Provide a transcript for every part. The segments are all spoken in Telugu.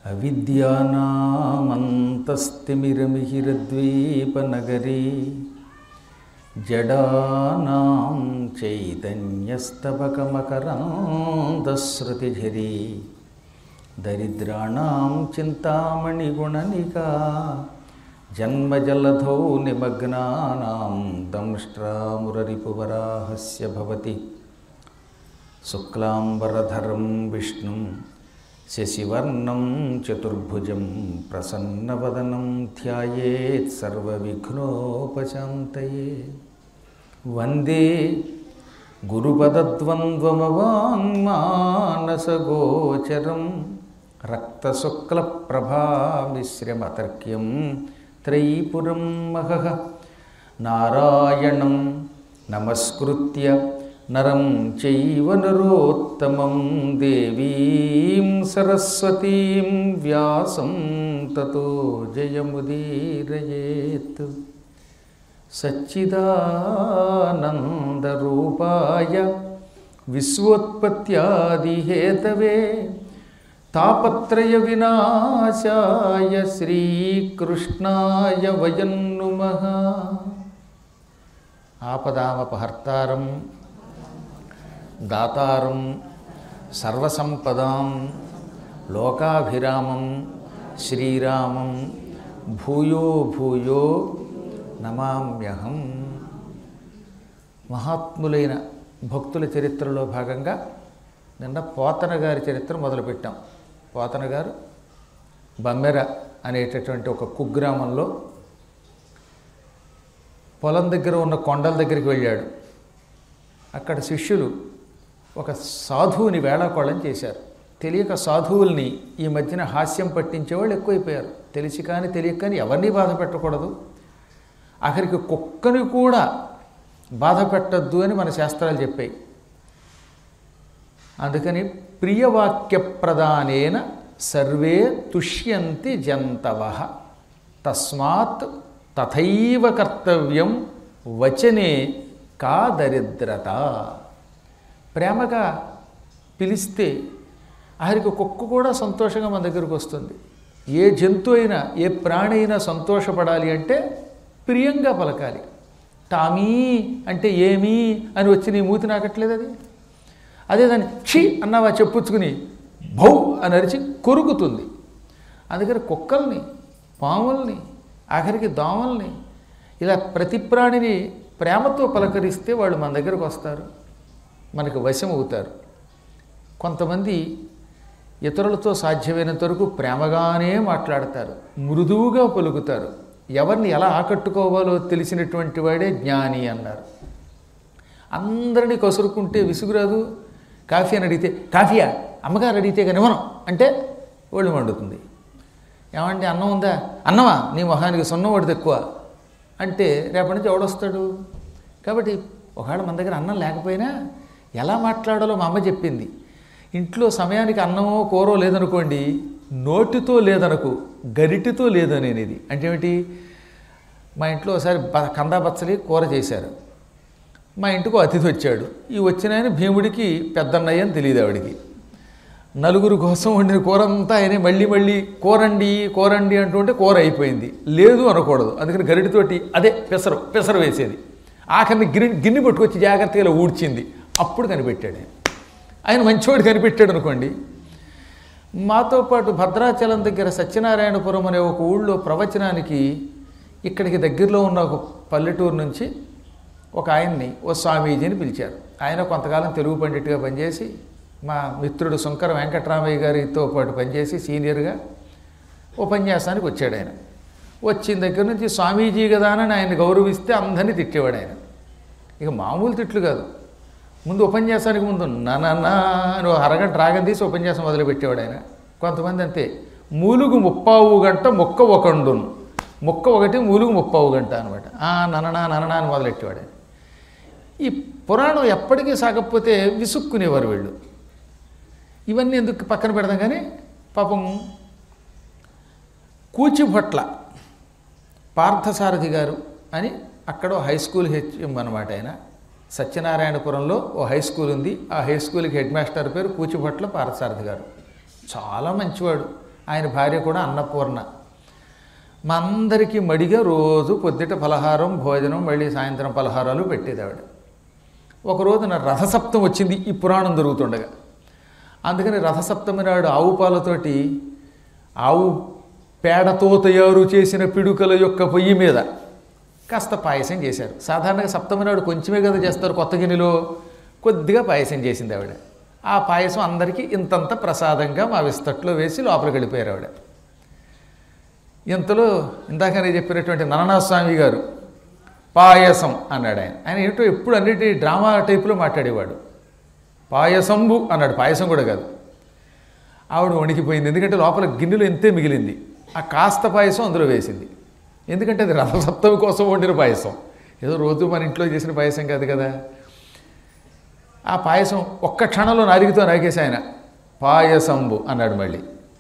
అవిద్యానామంతస్తిమిరమిహిరద్వీపనగరీ జడానాం చైతన్యస్తబకమకరాంతశ్రుతిఝరీ దరిద్రాణం చింతామణిగుణనికా జన్మజలధౌ నిమగ్నానాం దంష్ట్రామురరిపువరాహస్య భవతి శుక్లాంబరధరం విష్ణుం శశివర్ణం చతుర్భుజం ప్రసన్నవదనం ధ్యాయేత్ సర్వవిఘ్నోపశాంతయే వందే గురుపదద్వంద్వమవాङ्మానసగోచరం రక్తశుక్లప్రభామిశ్రమతర్క్యం త్రైపురం మహః నారాయణం నమస్కృత్య నరం చైవ నరోత్తమం దేవీం సరస్వతీం వ్యాసం తతో జయముదీరయేత్ సచ్చిదానందరూపాయ విశ్వోత్పత్యాదిహేతవే తాపత్రయ వినాశాయ శ్రీకృష్ణాయ వయం నుమః ఆపదామపహర్తారం దాతారం సర్వసంపదాం లోకాభిరామం శ్రీరామం భూయో భూయో నమామ్యహం మహాత్ములైన భక్తుల చరిత్రలో భాగంగా నిన్న పోతన గారి చరిత్ర మొదలుపెట్టాం పోతన గారు బమ్మెర అనేటటువంటి ఒక కుగ్రామంలో పొలం దగ్గర ఉన్న కొండల దగ్గరికి వెళ్ళాడు అక్కడ శిష్యులు ఒక సాధువుని వేళాకోళం చేశారు తెలియక సాధువుల్ని ఈ మధ్యన హాస్యం పట్టించేవాళ్ళు ఎక్కువైపోయారు తెలిసి కానీ తెలియక కానీ ఎవరిని బాధ పెట్టకూడదు ఆఖరికి కుక్కని కూడా బాధ పెట్టద్దు అని మన శాస్త్రాలు చెప్పాయి అందుకని ప్రియవాక్య ప్రదానేన సర్వే తుష్యంతి జంతవ తస్మాత్ తథైవ కర్తవ్యం వచనే కా దరిద్రత ప్రేమగా పిలిస్తే ఆఖరికి కుక్క కూడా సంతోషంగా మన దగ్గరకు వస్తుంది ఏ జంతువు అయినా ఏ ప్రాణి అయినా సంతోషపడాలి అంటే ప్రియంగా పలకాలి టామీ అంటే ఏమీ అని వచ్చి నీ మూతి నాకట్లేదు అది అదే దాన్ని ఛీ అన్నావా చెప్పుచ్చుకుని భౌ అని అరిచి కొరుకుతుంది అందుకని కుక్కల్ని పాముల్ని ఆఖరికి దోమల్ని ఇలా ప్రతి ప్రాణిని ప్రేమతో పలకరిస్తే వాళ్ళు మన దగ్గరకు వస్తారు మనకు వశం అవుతారు కొంతమంది ఇతరులతో సాధ్యమైనంత వరకు ప్రేమగానే మాట్లాడతారు మృదువుగా పలుకుతారు ఎవరిని ఎలా ఆకట్టుకోవాలో తెలిసినటువంటి వాడే జ్ఞాని అన్నారు అందరినీ కసురుకుంటే విసుగురాదు కాఫీ అని అడిగితే కాఫీయా అమ్మగారు అడిగితే కానీ ఇవ్వను అంటే ఒళ్ళు మండుతుంది ఏమంటే అన్నం ఉందా అన్నమా నీ మొహానికి సున్నం వాడితే ఎక్కువ అంటే రేపటి నుంచి ఎవడొస్తాడు కాబట్టి ఒకవేళ మన దగ్గర అన్నం లేకపోయినా ఎలా మాట్లాడాలో మా అమ్మ చెప్పింది ఇంట్లో సమయానికి అన్నమో కూరో లేదనుకోండి నోటితో లేదనకు గరిటితో లేదనేది అంటే ఏమిటి మా ఇంట్లో ఒకసారి బ కందా బచ్చలి కూర చేశారు మా ఇంటికి అతిథి వచ్చాడు ఈ వచ్చిన ఆయన భీముడికి పెద్దన్నయ్య అని తెలియదు ఆవిడికి నలుగురు కోసం వండిన కూర అంతా ఆయన మళ్ళీ మళ్ళీ కూరండి కూరండి అంటుంటే కూర అయిపోయింది లేదు అనకూడదు అందుకని గరిటితోటి అదే పెసరు పెసరు వేసేది ఆఖరిని గిరి గిన్నె పట్టుకొచ్చి జాగ్రత్తగా ఇలా ఊడ్చింది అప్పుడు కనిపెట్టాడు ఆయన ఆయన మంచివాడు కనిపెట్టాడు అనుకోండి మాతో పాటు భద్రాచలం దగ్గర సత్యనారాయణపురం అనే ఒక ఊళ్ళో ప్రవచనానికి ఇక్కడికి దగ్గరలో ఉన్న ఒక పల్లెటూరు నుంచి ఒక ఆయన్ని ఓ స్వామీజీని పిలిచారు ఆయన కొంతకాలం తెలుగు పండిట్గా పనిచేసి మా మిత్రుడు శంకర వెంకటరామయ్య గారితో పాటు పనిచేసి సీనియర్గా ఉపన్యాసానికి వచ్చాడు ఆయన వచ్చిన దగ్గర నుంచి స్వామీజీ కదా అని ఆయన గౌరవిస్తే అందరినీ తిట్టేవాడు ఆయన ఇక మామూలు తిట్లు కాదు ముందు ఉపన్యాసానికి ముందు నననా అని ఒక అరగంట రాగం తీసి ఉపన్యాసం మొదలుపెట్టేవాడు ఆయన కొంతమంది అంతే మూలుగు ముప్పావు గంట మొక్క ఒకండును మొక్క ఒకటి మూలుగు ముప్పావు గంట అనమాట ఆ నననా నననా అని మొదలెట్టేవాడు ఆయన ఈ పురాణం ఎప్పటికీ సాగకపోతే విసుక్కునేవారు వీళ్ళు ఇవన్నీ ఎందుకు పక్కన పెడదాం కానీ పాపం కూచిభొట్ల పార్థసారథి గారు అని అక్కడ ఓ హై స్కూల్ హెచ్ఎం అనమాట ఆయన సత్యనారాయణపురంలో ఓ హై స్కూల్ ఉంది ఆ హై స్కూల్కి హెడ్ మాస్టర్ పేరు కూచిభొట్ల పార్థసారథి గారు చాలా మంచివాడు ఆయన భార్య కూడా అన్నపూర్ణ మా అందరికీ మడిగా రోజు పొద్దుట పలహారం భోజనం మళ్ళీ సాయంత్రం పలహారాలు పెట్టేది ఆవిడ ఒక రోజున రథసప్తం వచ్చింది ఈ పురాణం జరుగుతుండగా అందుకని రథసప్తమి నాడు ఆవు పాలతోటి ఆవు పేడతో తయారు చేసిన పిడుకల యొక్క పొయ్యి మీద కాస్త పాయసం చేశారు సాధారణంగా సప్తమి నాడు కొంచెమే కదా చేస్తారు కొత్త గిన్నెలో కొద్దిగా పాయసం చేసింది ఆవిడ ఆ పాయసం అందరికీ ఇంతంత ప్రసాదంగా మా విస్తట్లో వేసి లోపలికి వెళ్ళిపోయారు ఆవిడ ఇంతలో ఇందాక నేను చెప్పినటువంటి నరనాథస్వామి గారు పాయసం అన్నాడు ఆయన ఆయన ఏంటో ఎప్పుడు అన్నిటి డ్రామా టైపులో మాట్లాడేవాడు పాయసంబు అన్నాడు పాయసం కూడా కాదు ఆవిడ వణికిపోయింది ఎందుకంటే లోపల గిన్నెలో ఎంతే మిగిలింది ఆ కాస్త పాయసం అందులో వేసింది ఎందుకంటే అది రథసప్తమి కోసం వండిన పాయసం ఏదో రోజు మన ఇంట్లో చేసిన పాయసం కాదు కదా ఆ పాయసం ఒక్క క్షణంలో నారిగితో నాకేసి ఆయన పాయసంబు అన్నాడు మళ్ళీ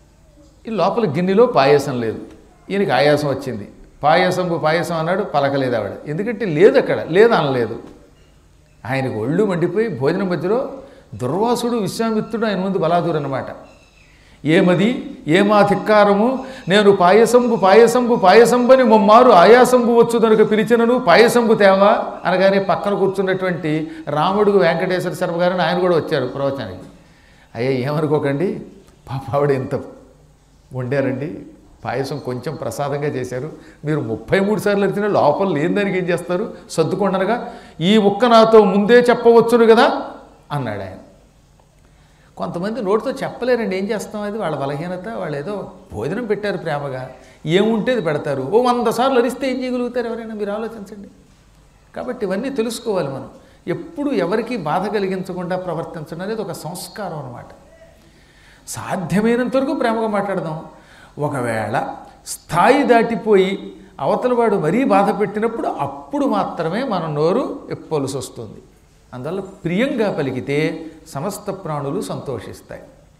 ఈ లోపల గిన్నెలో పాయసం లేదు ఈయనకి ఆయాసం వచ్చింది పాయసంబు పాయసం అన్నాడు పలకలేదు ఆవిడ ఎందుకంటే లేదు అక్కడ లేదు అనలేదు ఆయనకు ఒళ్ళు మండిపోయి భోజనం మధ్యలో దుర్వాసుడు విశ్వామిత్రుడు ఆయన ముందు బలాదూరు అన్నమాట ఏమది ఏమా ధిక్కారము నేను పాయసంబు పాయసంబు పాయసంబని మొమ్మారు ఆయాసంబు వచ్చు దొరక పిలిచినను పాయసంబు తేవా అనగానే పక్కన కూర్చున్నటువంటి రాముడు వెంకటేశ్వర శర్మ గారిని ఆయన కూడా వచ్చారు ప్రవచనానికి అయ్యా ఏమనుకోకండి పాప ఆవిడ ఇంత వండారండి పాయసం కొంచెం ప్రసాదంగా చేశారు మీరు ముప్పై మూడు సార్లు అడిగిన లోపల లేని దానికి ఏం చేస్తారు సర్దుకుండనగా ఈ ముక్క నాతో ముందే చెప్పవచ్చును కదా అన్నాడు ఆయన కొంతమంది నోటితో చెప్పలేరండి ఏం చేస్తాం అది వాళ్ళ బలహీనత వాళ్ళు ఏదో భోజనం పెట్టారు ప్రేమగా ఏముంటే అది పెడతారు ఓ వంద సార్లు అరిస్తే ఏం చేయగలుగుతారు ఎవరైనా మీరు ఆలోచించండి కాబట్టి ఇవన్నీ తెలుసుకోవాలి మనం ఎప్పుడు ఎవరికి బాధ కలిగించకుండా ప్రవర్తించడం అనేది ఒక సంస్కారం అనమాట సాధ్యమైనంత వరకు ప్రేమగా మాట్లాడదాం ఒకవేళ స్థాయి దాటిపోయి అవతల వాడు మరీ బాధ పెట్టినప్పుడు అప్పుడు మాత్రమే మన నోరు ఎప్పొలుసు వస్తుంది అందువల్ల ప్రియంగా పలికితే సమస్త ప్రాణులు సంతోషిస్తాయి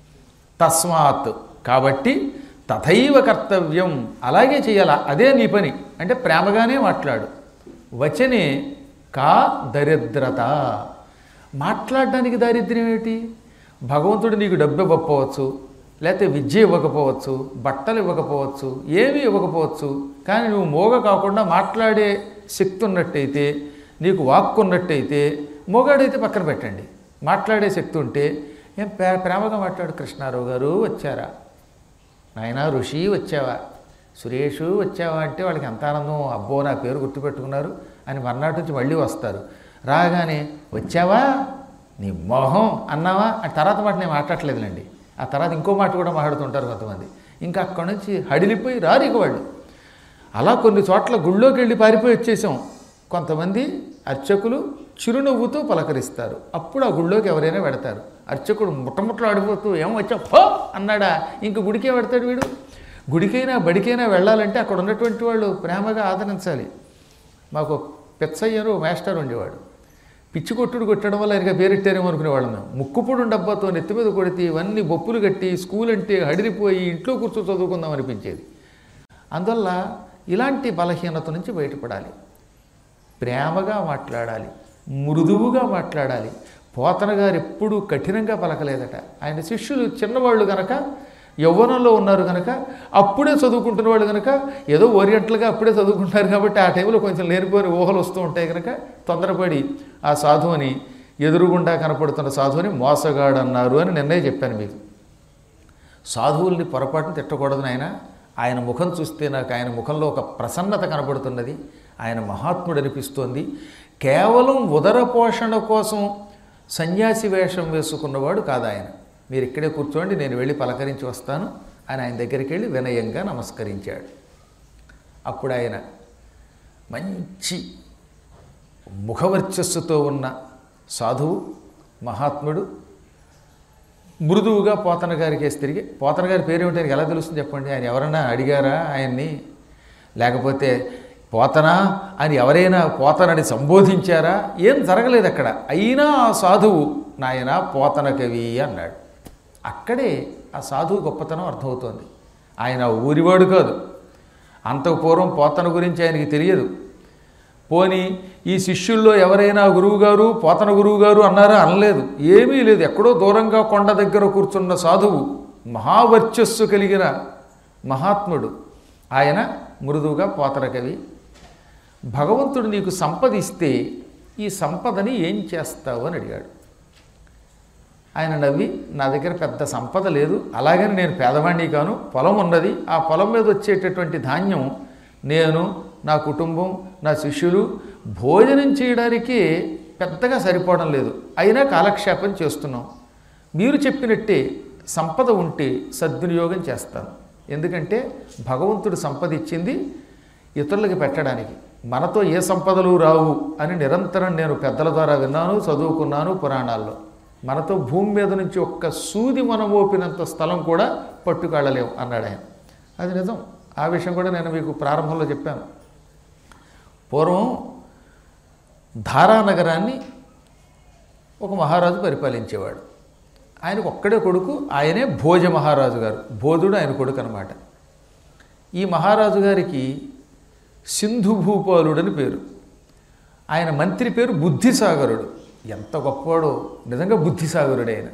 తస్మాత్ కాబట్టి తథైవ కర్తవ్యం అలాగే చేయాల అదే నీ పని అంటే ప్రేమగానే మాట్లాడు వచనే కా దరిద్రత మాట్లాడడానికి దారిద్ర్యం ఏమిటి భగవంతుడు నీకు డబ్బు ఇవ్వకపోవచ్చు లేకపోతే విద్య ఇవ్వకపోవచ్చు బట్టలు ఇవ్వకపోవచ్చు ఏమీ ఇవ్వకపోవచ్చు కానీ నువ్వు మోగ కాకుండా మాట్లాడే శక్తి ఉన్నట్టయితే నీకు వాక్కు ఉన్నట్టయితే మోగాడైతే పక్కన పెట్టండి మాట్లాడే శక్తి ఉంటే ఏం ప్రే ప్రేమగా మాట్లాడు కృష్ణారావు గారు వచ్చారా నాయన ఋషి వచ్చావా సురేషు వచ్చావా అంటే వాళ్ళకి ఎంత ఆనందం అబ్బో నా పేరు గుర్తుపెట్టుకున్నారు అని మర్నాటి నుంచి మళ్ళీ వస్తారు రాగానే వచ్చావా నీ మొహం అన్నావా ఆ తర్వాత మాట నేను మాట్లాడలేదులేండి ఆ తర్వాత ఇంకో మాట కూడా మాట్లాడుతుంటారు కొంతమంది ఇంకా అక్కడి నుంచి హడిలిపోయి రారు ఇక వాళ్ళు అలా కొన్ని చోట్ల గుళ్ళోకి వెళ్ళి పారిపోయి వచ్చేసాం కొంతమంది అర్చకులు చిరునవ్వుతో పలకరిస్తారు అప్పుడు ఆ గుళ్ళోకి ఎవరైనా పెడతారు అర్చకుడు ముట్టముట్టలు ఆడిపోతూ ఏం వచ్చా పో అన్నాడా ఇంక గుడికే పెడతాడు వీడు గుడికైనా బడికైనా వెళ్ళాలంటే అక్కడ ఉన్నటువంటి వాళ్ళు ప్రేమగా ఆదరించాలి మాకు పెచ్చయ్యను మాస్టర్ ఉండేవాడు పిచ్చి కొట్టుడు కొట్టడం వల్ల ఆయనగా పేరెట్టారేమో అనుకునేవాళ్ళం మేము ముక్కుపుడు డబ్బాతో నెత్తి మీద కొడితే ఇవన్నీ బొప్పులు కట్టి స్కూల్ అంటే హడిరిపోయి ఇంట్లో కూర్చో చదువుకుందాం అనిపించేది అందువల్ల ఇలాంటి బలహీనత నుంచి బయటపడాలి ప్రేమగా మాట్లాడాలి మృదువుగా మాట్లాడాలి పోతన గారు ఎప్పుడూ కఠినంగా పలకలేదట ఆయన శిష్యులు చిన్నవాళ్ళు గనక యవ్వనంలో ఉన్నారు కనుక అప్పుడే చదువుకుంటున్న వాళ్ళు కనుక ఏదో ఓరియంటల్గా అప్పుడే చదువుకుంటారు కాబట్టి ఆ టైంలో కొంచెం లేనిపోని ఊహలు వస్తూ ఉంటాయి కనుక తొందరపడి ఆ సాధువుని ఎదురుగుండా కనపడుతున్న సాధువుని మోసగాడు అన్నారు అని నిన్నే చెప్పాను మీకు సాధువుల్ని పొరపాటున తిట్టకూడదు నాయన ఆయన ముఖం చూస్తే నాకు ఆయన ముఖంలో ఒక ప్రసన్నత కనబడుతున్నది ఆయన మహాత్ముడు అనిపిస్తోంది కేవలం ఉదర పోషణ కోసం సన్యాసి వేషం వేసుకున్నవాడు కాదు ఆయన మీరు ఇక్కడే కూర్చోండి నేను వెళ్ళి పలకరించి వస్తాను అని ఆయన దగ్గరికి వెళ్ళి వినయంగా నమస్కరించాడు అప్పుడు ఆయన మంచి ముఖవర్చస్సుతో ఉన్న సాధువు మహాత్ముడు మృదువుగా పోతన గారికి వేసి తిరిగి పోతన గారి పేరు ఏమిటి ఆయనకి ఎలా తెలుస్తుంది చెప్పండి ఆయన ఎవరైనా అడిగారా ఆయన్ని లేకపోతే పోతనా అని ఎవరైనా పోతనని సంబోధించారా ఏం జరగలేదు అక్కడ అయినా ఆ సాధువు నాయన పోతన కవి అన్నాడు అక్కడే ఆ సాధువు గొప్పతనం అర్థమవుతోంది ఆయన ఊరివాడు కాదు అంతకు పూర్వం పోతన గురించి ఆయనకి తెలియదు పోని ఈ శిష్యుల్లో ఎవరైనా గురువుగారు పోతన గురువుగారు అన్నారా అనలేదు ఏమీ లేదు ఎక్కడో దూరంగా కొండ దగ్గర కూర్చున్న సాధువు మహావర్చస్సు కలిగిన మహాత్ముడు ఆయన మృదువుగా పోతర కవి భగవంతుడు నీకు సంపద ఇస్తే ఈ సంపదని ఏం చేస్తావు అని అడిగాడు ఆయన నవ్వి నా దగ్గర పెద్ద సంపద లేదు అలాగని నేను పేదవాణ్ణి కాను పొలం ఉన్నది ఆ పొలం మీద వచ్చేటటువంటి ధాన్యం నేను నా కుటుంబం నా శిష్యులు భోజనం చేయడానికి పెద్దగా సరిపోవడం లేదు అయినా కాలక్షేపం చేస్తున్నాం మీరు చెప్పినట్టే సంపద ఉంటే సద్వినియోగం చేస్తాను ఎందుకంటే భగవంతుడు సంపద ఇచ్చింది ఇతరులకి పెట్టడానికి మనతో ఏ సంపదలు రావు అని నిరంతరం నేను పెద్దల ద్వారా విన్నాను చదువుకున్నాను పురాణాల్లో మనతో భూమి మీద నుంచి ఒక్క సూది మనం ఓపినంత స్థలం కూడా పట్టుకెళ్ళలేం అన్నాడు ఆయన అది నిజం ఆ విషయం కూడా నేను మీకు ప్రారంభంలో చెప్పాను పూర్వం ధారానగరాన్ని ఒక మహారాజు పరిపాలించేవాడు ఆయనకు ఒక్కడే కొడుకు ఆయనే భోజ మహారాజు గారు బోధుడు ఆయన కొడుకు అనమాట ఈ మహారాజు గారికి సింధు భూపాలుడని పేరు ఆయన మంత్రి పేరు బుద్ధిసాగరుడు ఎంత గొప్పవాడో నిజంగా బుద్ధిసాగరుడు ఆయన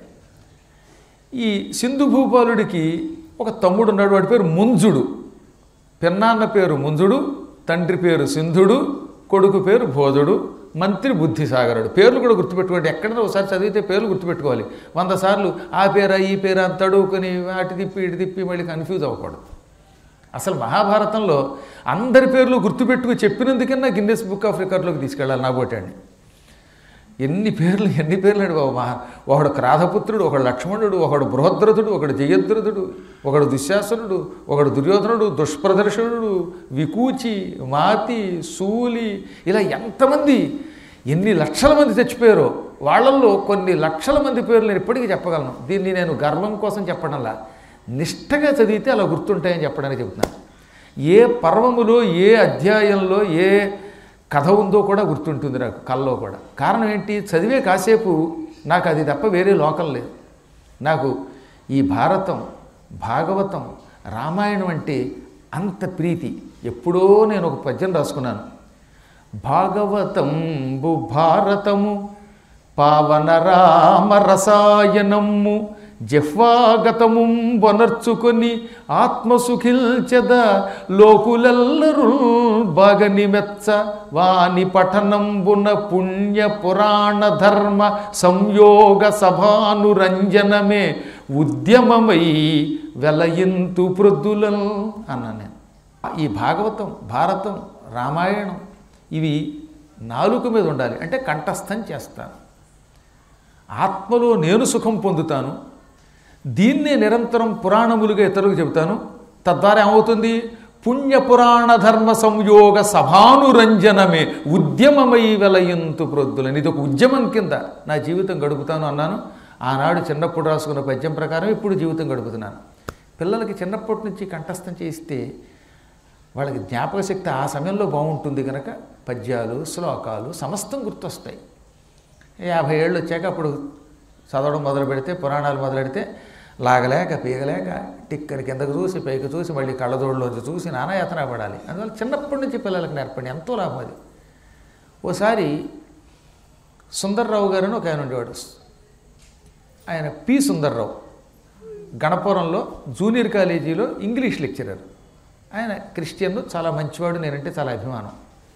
ఈ సింధు భూపాలుడికి ఒక తమ్ముడు ఉన్నాడు వాడి పేరు ముంజుడు పిన్నాన్న పేరు ముంజుడు తండ్రి పేరు సింధుడు కొడుకు పేరు భోజుడు మంత్రి బుద్ధిసాగరుడు పేర్లు కూడా గుర్తుపెట్టుకోండి ఎక్కడైనా ఒకసారి చదివితే పేర్లు గుర్తుపెట్టుకోవాలి వంద సార్లు ఆ పేరా ఈ పేరా అని తడువుకొని అటు తిప్పి ఇటు తిప్పి మళ్ళీ కన్ఫ్యూజ్ అవ్వకూడదు అసలు మహాభారతంలో అందరి పేర్లు గుర్తుపెట్టుకు చెప్పినందుకన్నా గిన్నెస్ బుక్ ఆఫ్ రికార్డులోకి తీసుకెళ్ళాలి నా బోటండి ఎన్ని పేర్లు ఎన్ని పేర్లు అండి బాబు మహా ఒకడు క్రాధపుత్రుడు ఒకడు లక్ష్మణుడు ఒకడు బృహద్రథుడు ఒకడు జయద్రథుడు ఒకడు దుశ్శాసనుడు ఒకడు దుర్యోధనుడు దుష్ప్రదర్శనుడు వికూచి మాతి సూలి ఇలా ఎంతమంది ఎన్ని లక్షల మంది చచ్చిపోయారో వాళ్ళల్లో కొన్ని లక్షల మంది పేర్లు నేను ఇప్పటికీ చెప్పగలను దీన్ని నేను గర్వం కోసం చెప్పడంలా నిష్టగా చదివితే అలా గుర్తుంటాయని చెప్పడానికి చెబుతున్నాను ఏ పర్వములో ఏ అధ్యాయంలో ఏ కథ ఉందో కూడా గుర్తుంటుంది నాకు కల్లో కూడా కారణం ఏంటి చదివే కాసేపు నాకు అది తప్ప వేరే లోకం లేదు నాకు ఈ భారతం భాగవతం రామాయణం అంటే అంత ప్రీతి ఎప్పుడో నేను ఒక పద్యం రాసుకున్నాను భాగవతంబు భారతము పావన రామ రసాయనము జిహ్వాగతము వనర్చుకొని ఆత్మసుఖిల్చెద లోకులెల్లరూ బాగని మెచ్చ వాని పఠనంబున పుణ్య పురాణ ధర్మ సంయోగ సభానురంజనమే ఉద్యమమై వెలయింతు ప్రొద్దులను అన్నా నేను ఈ భాగవతం భారతం రామాయణం ఇవి నాలుక మీద ఉండాలి అంటే కంఠస్థం చేస్తాను ఆత్మలో నేను సుఖం పొందుతాను దీన్నే నిరంతరం పురాణములుగా ఇతరులకు చెబుతాను తద్వారా ఏమవుతుంది పుణ్య పురాణ ధర్మ సంయోగ సభానురంజనమే ఉద్యమమై వెలయంతు ప్రొద్దులని ఇది ఒక ఉద్యమం కింద నా జీవితం గడుపుతాను అన్నాను ఆనాడు చిన్నప్పుడు రాసుకున్న పద్యం ప్రకారం ఇప్పుడు జీవితం గడుపుతున్నాను పిల్లలకి చిన్నప్పటి నుంచి కంఠస్థం చేస్తే వాళ్ళకి జ్ఞాపక శక్తి ఆ సమయంలో బాగుంటుంది కనుక పద్యాలు శ్లోకాలు సమస్తం గుర్తొస్తాయి యాభై ఏళ్ళు వచ్చాక అప్పుడు చదవడం మొదలు పెడితే పురాణాలు మొదలు పెడితే లాగలేక పీగలేక టిక్కని కిందకు చూసి పైకి చూసి మళ్ళీ కళ్ళజోడులోంచి చూసి నానాయాతన పడాలి అందువల్ల చిన్నప్పటి నుంచి పిల్లలకు నేర్పండి ఎంతో లాభం అది ఓసారి సుందర్రావు గారు అని ఒక ఆయన ఉండేవాడు ఆయన పి సుందర్రావు గణపురంలో జూనియర్ కాలేజీలో ఇంగ్లీష్ లెక్చరర్ ఆయన క్రిస్టియన్ చాలా మంచివాడు నేనంటే చాలా అభిమానం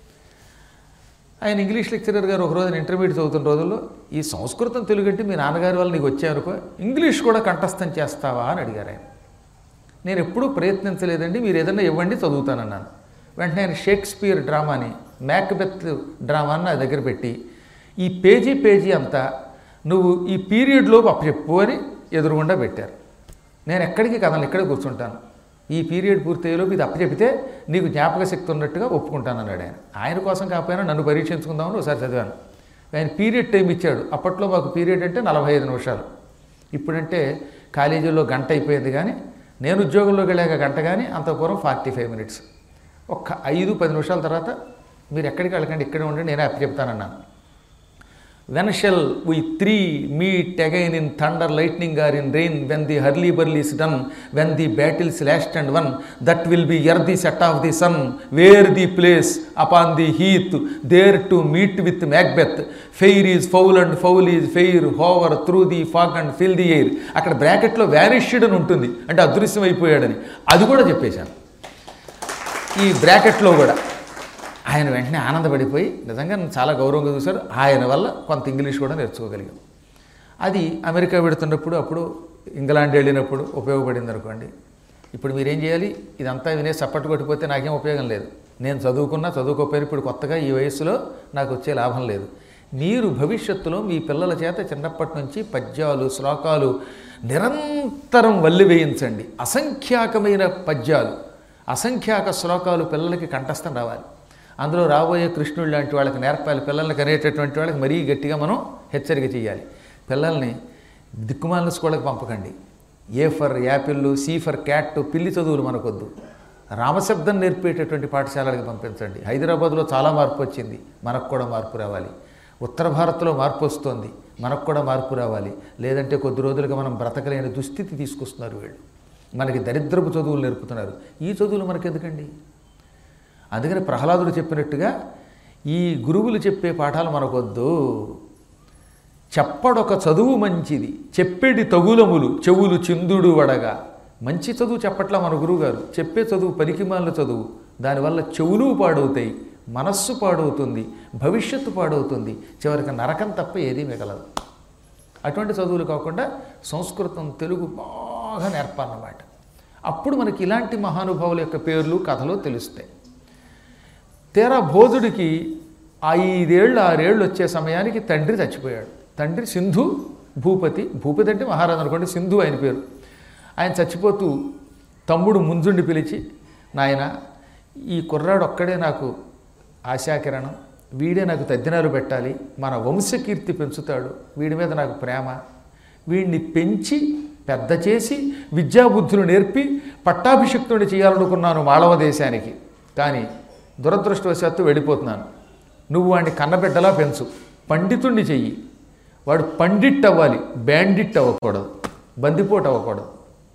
ఆయన ఇంగ్లీష్ లెక్చరర్ గారు ఒక రోజున ఇంటర్మీడియట్ చదువుతున్న రోజుల్లో ఈ సంస్కృతం తెలుగు అంటే మీ నాన్నగారి వల్ల నీకు వచ్చాయనుకో ఇంగ్లీష్ కూడా కంఠస్థం చేస్తావా అని అడిగారు ఆయన నేను ఎప్పుడూ ప్రయత్నించలేదండి మీరు ఏదన్నా ఇవ్వండి చదువుతానన్నాను వెంటనే ఆయన షేక్స్పియర్ డ్రామాని మ్యాక్బెత్ డ్రామాని నా దగ్గర పెట్టి ఈ పేజీ పేజీ అంతా నువ్వు ఈ పీరియడ్లోపు అప్పచెప్పు అని ఎదురుగుండా పెట్టారు నేను ఎక్కడికి కథలు ఇక్కడే కూర్చుంటాను ఈ పీరియడ్ పూర్తయ్యేలోపు ఇది అప్పచెపితే నీకు జ్ఞాపక శక్తి ఉన్నట్టుగా ఒప్పుకుంటాను అన్నాడు ఆయన ఆయన కోసం కాకపోయినా నన్ను పరీక్షించుకుందామని ఒకసారి చదివాను ఆయన పీరియడ్ టైం ఇచ్చాడు అప్పట్లో మాకు పీరియడ్ అంటే నలభై ఐదు నిమిషాలు ఇప్పుడంటే కాలేజీలో గంట అయిపోయింది కానీ నేను ఉద్యోగంలోకి వెళ్ళాక గంట కానీ అంత పూర్వం ఫార్టీ ఫైవ్ మినిట్స్ ఒక్క ఐదు పది నిమిషాల తర్వాత మీరు ఎక్కడికి వెళ్ళకండి ఇక్కడే ఉండండి నేనే అప్పు చెప్తానన్నాను when shall we three meet again in thunder lightning or in rain when the hurly burly is done when the battle's lost and won that will be ere the set of the sun where the place upon the heath there to meet with Macbeth fair is foul and foul is fair hover through the fog and fill the air అక్కడ బ్రాకెట్లో వ్యానిష్డ్ అని ఉంటుంది అంటే అదృశ్యం అయిపోయాడని అది కూడా చెప్పేశాను ఈ బ్రాకెట్లో కూడా ఆయన వెంటనే ఆనందపడిపోయి నిజంగా నన్ను చాలా గౌరవంగా చూశారు ఆయన వల్ల కొంత ఇంగ్లీష్ కూడా నేర్చుకోగలిగాం అది అమెరికా పెడుతున్నప్పుడు అప్పుడు ఇంగ్లాండ్ వెళ్ళినప్పుడు ఉపయోగపడింది అనుకోండి ఇప్పుడు మీరేం చేయాలి ఇదంతా వినే సప్పట్టు కొట్టిపోతే నాకేం ఉపయోగం లేదు నేను చదువుకున్నా చదువుకోకపోయినా ఇప్పుడు కొత్తగా ఈ వయసులో నాకు వచ్చే లాభం లేదు మీరు భవిష్యత్తులో మీ పిల్లల చేత చిన్నప్పటి నుంచి పద్యాలు శ్లోకాలు నిరంతరం వల్లి వేయించండి అసంఖ్యాకమైన పద్యాలు అసంఖ్యాక శ్లోకాలు పిల్లలకి కంఠస్థం రావాలి అందులో రాబోయే కృష్ణుడు లాంటి వాళ్ళకి నేర్పాలి పిల్లల్ని కనేటటువంటి వాళ్ళకి మరీ గట్టిగా మనం హెచ్చరిక చేయాలి పిల్లల్ని దిక్కుమాలిన స్కూళ్ళకి పంపకండి A for apple C for cat పిల్లి చదువులు మనకొద్దు రామశబ్దం నేర్పేటటువంటి పాఠశాలలకు పంపించండి హైదరాబాద్లో చాలా మార్పు వచ్చింది మనకు కూడా మార్పు రావాలి ఉత్తర భారత్లో మార్పు వస్తోంది మనకు కూడా మార్పు రావాలి లేదంటే కొద్ది రోజులుగా మనం బ్రతకలేని దుస్థితి తీసుకొస్తున్నారు వీళ్ళు మనకి దరిద్రపు చదువులు నేర్పుతున్నారు ఈ చదువులు మనకెందుకండి అందుకని ప్రహ్లాదుడు చెప్పినట్టుగా ఈ గురువులు చెప్పే పాఠాలు మనకొద్దు చెప్పడొక చదువు మంచిది చెప్పేటి తగులములు చెవులు చిందుడు వడగా మంచి చదువు చెప్పట్లా మన గురువుగారు చెప్పే చదువు పనికిమాలిన చదువు దానివల్ల చెవులు పాడవుతాయి మనస్సు పాడవుతుంది భవిష్యత్తు పాడవుతుంది చివరికి నరకం తప్ప ఏదీ మిగలదు అటువంటి చదువులు కాకుండా సంస్కృతం తెలుగు బాగా నేర్పాలన్నమాట అప్పుడు మనకి ఇలాంటి మహానుభావుల యొక్క పేర్లు కథలు తెలుస్తాయి తీరా భోజుడికి ఐదేళ్ళు ఆరేళ్ళు వచ్చే సమయానికి తండ్రి చచ్చిపోయాడు తండ్రి సింధు భూపతి భూపతి అంటే మహారాజు అనుకోండి సింధు ఆయన పేరు ఆయన చచ్చిపోతూ తమ్ముడు ముంజుండి పిలిచి నాయన ఈ కుర్రాడు ఒక్కడే నాకు ఆశాకిరణం వీడే నాకు తద్దినాలు పెట్టాలి మన వంశకీర్తి పెంచుతాడు వీడి మీద నాకు ప్రేమ వీడిని పెంచి పెద్ద చేసి విద్యాబుద్ధులు నేర్పి పట్టాభిషిక్తుడిని చేయాలనుకున్నాను మాళవ దేశానికి కానీ దురదృష్టవశాత్తు వెళ్ళిపోతున్నాను నువ్వు వాడిని కన్నబిడ్డలా పెంచు పండితుణ్ణి చెయ్యి వాడు పండిట్ అవ్వాలి బ్యాండిట్ అవ్వకూడదు బందిపోటు అవ్వకూడదు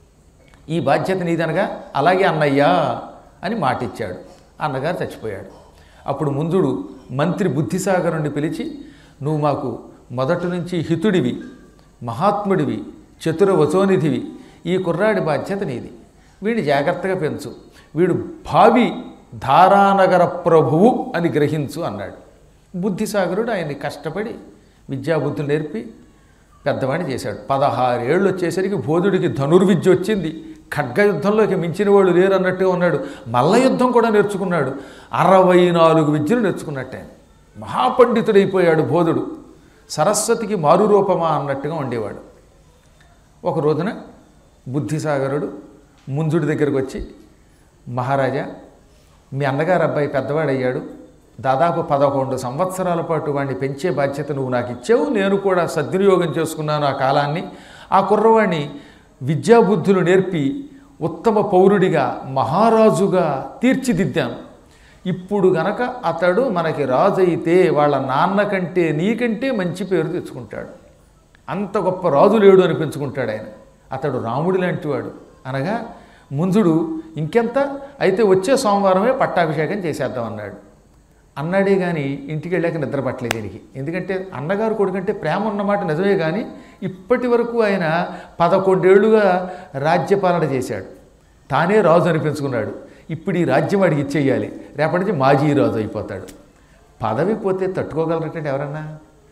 ఈ బాధ్యత నీదనగా అలాగే అన్నయ్యా అని మాటిచ్చాడు అన్నగారు చచ్చిపోయాడు అప్పుడు ముందుడు మంత్రి బుద్ధిసాగరుణ్ణి పిలిచి నువ్వు మాకు మొదటి నుంచి హితుడివి మహాత్ముడివి చతుర వచోనిధివి ఈ కుర్రాడి బాధ్యత నీది వీడిని జాగ్రత్తగా పెంచు వీడు భావి ధారానగర ప్రభువు అని గ్రహించు అన్నాడు బుద్ధిసాగరుడు ఆయన్ని కష్టపడి విద్యాబుద్ధులు నేర్పి పెద్దవాడిని చేశాడు పదహారేళ్ళు వచ్చేసరికి బోధుడికి ధనుర్విద్య వచ్చింది ఖడ్గ యుద్ధంలోకి మించిన వాళ్ళు లేరు అన్నట్టుగా ఉన్నాడు మల్ల యుద్ధం కూడా నేర్చుకున్నాడు అరవై నాలుగు విద్యలు నేర్చుకున్నట్టే ఆయన. మహాపండితుడైపోయాడు బోధుడు సరస్వతికి మారు రూపమా అన్నట్టుగా ఉండేవాడు ఒక రోజున బుద్ధిసాగరుడు ముంజుడి దగ్గరకు వచ్చి మహారాజా మీ అన్నగారు అబ్బాయి పెద్దవాడయ్యాడు దాదాపు పదకొండు సంవత్సరాల పాటు వాడిని పెంచే బాధ్యత నువ్వు నాకు ఇచ్చావు నేను కూడా సద్వినియోగం చేసుకున్నాను ఆ కాలాన్ని ఆ కుర్రవాడిని విద్యాబుద్ధులు నేర్పి ఉత్తమ పౌరుడిగా మహారాజుగా తీర్చిదిద్దాను ఇప్పుడు గనక అతడు మనకి రాజు అయితే వాళ్ళ నాన్న కంటే నీకంటే మంచి పేరు తెచ్చుకుంటాడు అంత గొప్ప రాజు లేడు అనిపించుకుంటాడు ఆయన అతడు రాముడి లాంటివాడు అనగా ముంజుడు ఇంకెంత అయితే వచ్చే సోమవారమే పట్టాభిషేకం చేసేద్దాం అన్నాడు అన్నాడే కానీ ఇంటికి వెళ్ళాక నిద్ర పట్టలేదు దీనికి ఎందుకంటే అన్నగారు కొడుకంటే ప్రేమ ఉన్నమాట నిజమే కానీ ఇప్పటి వరకు ఆయన పదకొండేళ్లుగా రాజ్యపాలన చేశాడు తానే రాజు అనిపించుకున్నాడు ఇప్పుడు ఈ రాజ్యం వాడికి ఇచ్చేయాలి రేపటి నుంచి మాజీ రాజు అయిపోతాడు పదవి పోతే తట్టుకోగలరటండి ఎవరన్నా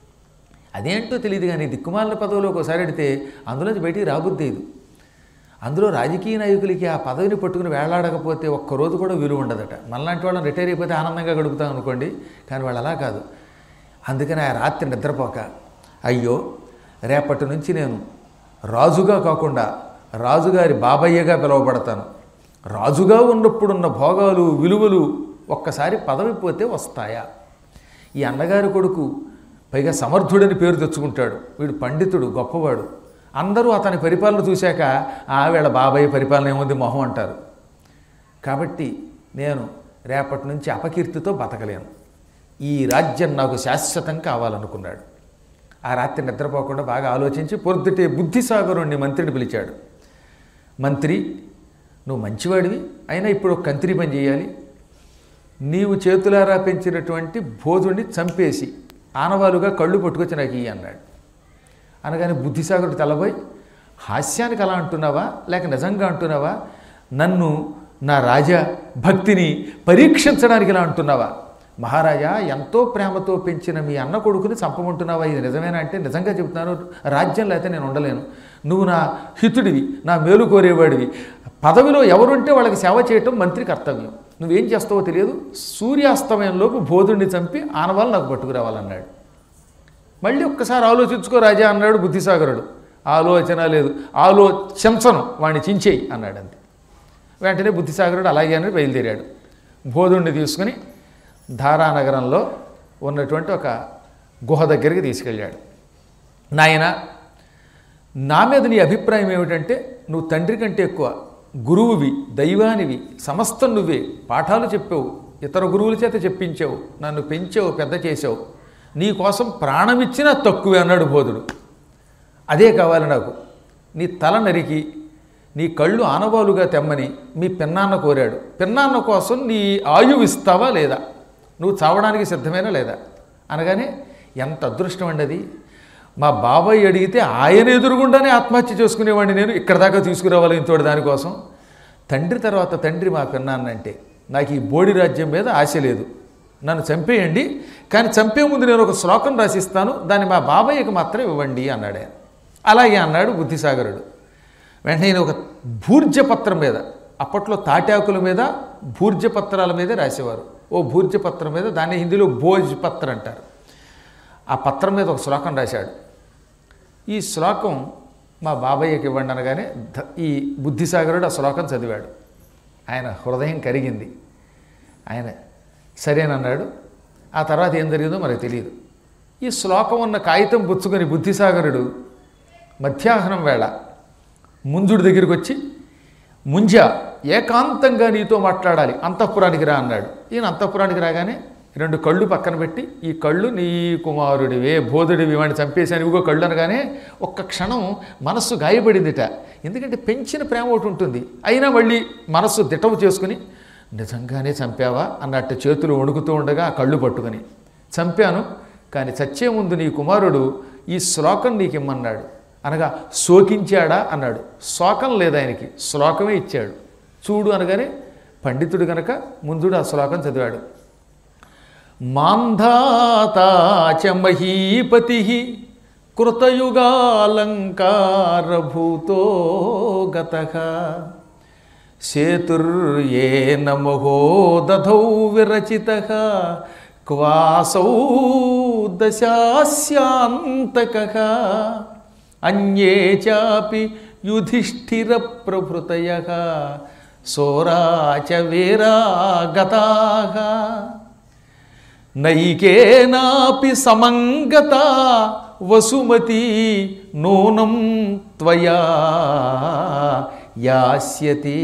అదేంటో తెలియదు కానీ దిక్కుమాలిన పదవిలోకి ఒకసారి అడితే అందులోంచి బయటికి రాబుద్దేదు అందులో రాజకీయ నాయకులకి ఆ పదవిని పట్టుకుని వేళ్లాడకపోతే ఒక్కరోజు కూడా విలువ ఉండదట మనలాంటి వాళ్ళని రిటైర్ అయిపోతే ఆనందంగా గడుపుతాం అనుకోండి కానీ వాళ్ళు అలా కాదు అందుకని ఆ రాత్రి నిద్రపోక అయ్యో రేపటి నుంచి నేను రాజుగా కాకుండా రాజుగారి బాబయ్యగా పిలువబడతాను రాజుగా ఉన్నప్పుడున్న భోగాలు విలువలు ఒక్కసారి పదవి పోతే వస్తాయా ఈ అన్నగారి కొడుకు పైగా సమర్థుడని పేరు తెచ్చుకుంటాడు వీడు పండితుడు గొప్పవాడు అందరూ అతని పరిపాలన చూశాక ఆ వీళ్ళ బాబాయ్ పరిపాలన ఏముంది మొహం అంటారు కాబట్టి నేను రేపటి నుంచి అపకీర్తితో బతకలేను ఈ రాజ్యం నాకు శాశ్వతం కావాలనుకున్నాడు ఆ రాత్రి నిద్రపోకుండా బాగా ఆలోచించి పొద్దుటే బుద్ధిసాగరుణ్ణి మంత్రిని పిలిచాడు మంత్రి నువ్వు మంచివాడివి అయినా ఇప్పుడు ఒక కంత్రి పని చేయాలి నీవు చేతులారా పెంచినటువంటి భోజుడిని చంపేసి ఆనవాలుగా కళ్ళు పట్టుకొచ్చి నాకు ఇయ్యి అన్నాడు అనగానే బుద్ధిసాగరుడు తెల్లబోయి హాస్యానికి అలా అంటున్నావా లేక నిజంగా అంటున్నావా నన్ను నా రాజా భక్తిని పరీక్షించడానికి ఇలా అంటున్నావా మహారాజా ఎంతో ప్రేమతో పెంచిన మీ అన్న కొడుకుని చంపమంటున్నావా ఇది నిజమేనా అంటే నిజంగా చెబుతున్నాను రాజ్యం లేకపోతే నేను ఉండలేను నువ్వు నా హితుడివి నా మేలు కోరేవాడివి పదవిలో ఎవరుంటే వాళ్ళకి సేవ చేయటం మంత్రి కర్తవ్యం నువ్వేం చేస్తావో తెలియదు సూర్యాస్తమయంలోపు బోధుడిని చంపి ఆనవాళ్ళు నాకు పట్టుకురావాలన్నాడు మళ్ళీ ఒక్కసారి ఆలోచించుకో రాజా అన్నాడు బుద్ధిసాగరుడు ఆలోచన లేదు ఆలోచించను వాడిని చించేయి అన్నాడు అంతే వెంటనే బుద్ధిసాగరుడు అలాగే అని బయలుదేరాడు బోధుడిని తీసుకుని ధారానగరంలో ఉన్నటువంటి ఒక గుహ దగ్గరికి తీసుకెళ్ళాడు నాయన నా మీద నీ అభిప్రాయం ఏమిటంటే నువ్వు తండ్రి కంటే ఎక్కువ గురువువి దైవానివి సమస్తం నువ్వే పాఠాలు చెప్పావు ఇతర గురువుల చేత చెప్పించావు నన్ను పెంచావు పెద్ద చేసావు నీ కోసం ప్రాణమిచ్చినా తక్కువే అన్నాడు బోధుడు అదే కావాలి నాకు నీ తల నరికి నీ కళ్ళు ఆనవాలుగా తెమ్మని మీ పిన్నాన్న కోరాడు పిన్నాన్న కోసం నీ ఆయువు ఇస్తావా లేదా నువ్వు చావడానికి సిద్ధమేనా లేదా అనగానే ఎంత అదృష్టం అండి అది మా బాబాయ్ అడిగితే ఆయన ఎదురుగుండానే ఆత్మహత్య చేసుకునేవాడిని నేను ఇక్కడ దాకా తీసుకురావాలి ఇంతోటి దానికోసం తండ్రి తర్వాత తండ్రి మా పిన్నాన్నంటే నాకు ఈ బోడి రాజ్యం మీద ఆశ లేదు నన్ను చంపేయండి కానీ చంపే ముందు నేను ఒక శ్లోకం రాసిస్తాను దాన్ని మా బాబాయ్యకి మాత్రం ఇవ్వండి అన్నాడు ఆయన అలాగే అన్నాడు బుద్ధిసాగరుడు వెంటనే ఈయన ఒక భూర్జపత్రం మీద అప్పట్లో తాటాకుల మీద భూర్జపత్రాల మీదే రాసేవారు ఓ భూర్జపత్రం మీద దాన్ని హిందీలో భోజ్ పత్ర అంటారు ఆ పత్రం మీద ఒక శ్లోకం రాశాడు ఈ శ్లోకం మా బాబాయ్యకి ఇవ్వండి అనగానే ధ- ఈ బుద్ధిసాగరుడు ఆ శ్లోకం చదివాడు ఆయన హృదయం కరిగింది ఆయన సరేనన్నాడు ఆ తర్వాత ఏం జరిగిందో మనకు తెలియదు ఈ శ్లోకం ఉన్న కాగితం పుచ్చుకొని బుద్ధిసాగరుడు మధ్యాహ్నం వేళ ముంజుడి దగ్గరికి వచ్చి ముంజ ఏకాంతంగా నీతో మాట్లాడాలి అంతఃపురానికి రా అన్నాడు ఈయన అంతఃపురానికి రాగానే రెండు కళ్ళు పక్కన పెట్టి ఈ కళ్ళు నీ కుమారుడివే బోధుడివి వాడిని చంపేశాను ఇవిగో కళ్ళు అనగానే ఒక్క క్షణం మనస్సు గాయపడిందిట ఎందుకంటే పెంచిన ప్రేమ ఒకటి ఉంటుంది అయినా మళ్ళీ మనస్సు దిటవు చేసుకుని నిజంగానే చంపావా అన్నట్టు చేతులు వణుకుతూ ఉండగా ఆ కళ్ళు పట్టుకుని చంపాను కానీ చచ్చే ముందు నీ కుమారుడు ఈ శ్లోకం నీకు ఇమ్మన్నాడు అనగా శోకించాడా అన్నాడు శోకం లేదు ఆయనకి శ్లోకమే ఇచ్చాడు చూడు అనగానే పండితుడు గనక ముందుడు ఆ శ్లోకం చదివాడు మాంధాతా చ మహీపతి కృతయుగాలంకారభూతో గత సేతుర్యేన మహోదధౌ విరచిత క్వాసౌ దశాస్యాంతక అన్యే చాపి యుధిష్ఠిర ప్రభృతయ సోరాచ వీరా గతాః నైకేనాపి సమంగత వసుమతి నూనం త్వయా యాస్యతి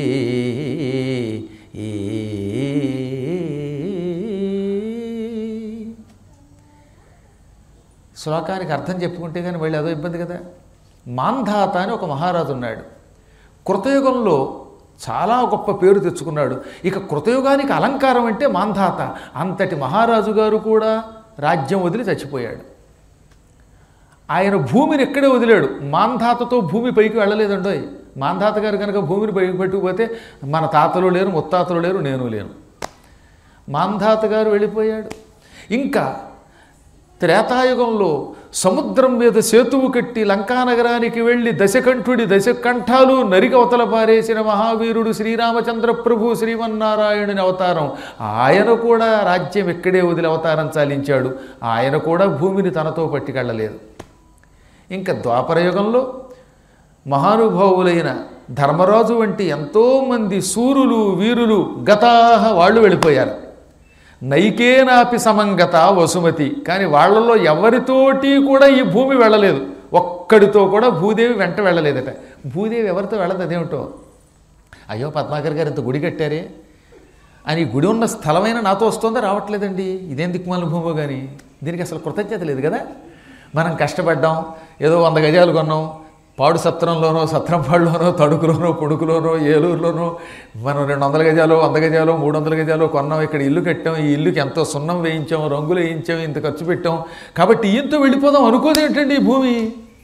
శ్లోకానికి అర్థం చెప్పుకుంటే కానీ మళ్ళీ అదో ఇబ్బంది కదా మాంధాత అని ఒక మహారాజు ఉన్నాడు కృతయుగంలో చాలా గొప్ప పేరు తెచ్చుకున్నాడు ఇక కృతయుగానికి అలంకారం అంటే మాంధాత అంతటి మహారాజు గారు కూడా రాజ్యం వదిలి చచ్చిపోయాడు ఆయన భూమిని ఎక్కడే వదిలాడు మాంధాతతో భూమి పైకి వెళ్ళలేదండోయ్ మాంధాత గారు కనుక భూమిని పైకి పెట్టుకుపోతే మన తాతలు లేరు ముత్తాతలు లేరు నేను లేను మాంధాత గారు వెళ్ళిపోయాడు ఇంకా త్రేతాయుగంలో సముద్రం మీద సేతువు కట్టి లంకానగరానికి వెళ్ళి దశకంఠుడి దశకంఠాలు నరికి అవతల పారేసిన మహావీరుడు శ్రీరామచంద్ర ప్రభు శ్రీమన్నారాయణుని అవతారం ఆయన కూడా రాజ్యం ఎక్కడే వదిలి అవతారం చాలించాడు ఆయన కూడా భూమిని తనతో పట్టుకెళ్ళలేదు ఇంకా ద్వాపరయుగంలో మహానుభావులైన ధర్మరాజు వంటి ఎంతోమంది సూరులు వీరులు గతాహ వాళ్ళు వెళ్ళిపోయారు నైకేనాపి సమంగత వసుమతి కానీ వాళ్ళలో ఎవరితోటి కూడా ఈ భూమి వెళ్ళలేదు ఒక్కడితో కూడా భూదేవి వెంట వెళ్ళలేదట భూదేవి ఎవరితో వెళ్ళదు అదేమిటో అయ్యో పద్మాకర్ గారు ఇంత గుడి కట్టారే అని ఈ గుడి ఉన్న స్థలమైన నాతో వస్తుందా రావట్లేదండి ఇదేం దిక్కుమాల భూమో కానీ దీనికి అసలు కృతజ్ఞత లేదు కదా మనం కష్టపడ్డాం ఏదో వంద గజాలు కొన్నాం పాడు సత్రంలోనో సత్రంపాడులోనో తణుకులోనో పొడుకులోనో ఏలూరులోనో మనం రెండు వందల గజాలు వంద గజాలు మూడు వందల గజాలు కొన్నాం ఇక్కడ ఇల్లు కట్టాం ఈ ఇల్లుకి ఎంతో సున్నం వేయించాం రంగులు వేయించాం ఇంత ఖర్చు పెట్టాం కాబట్టి ఈయంతో వెళ్ళిపోదాం అనుకోదేంటండి ఈ భూమి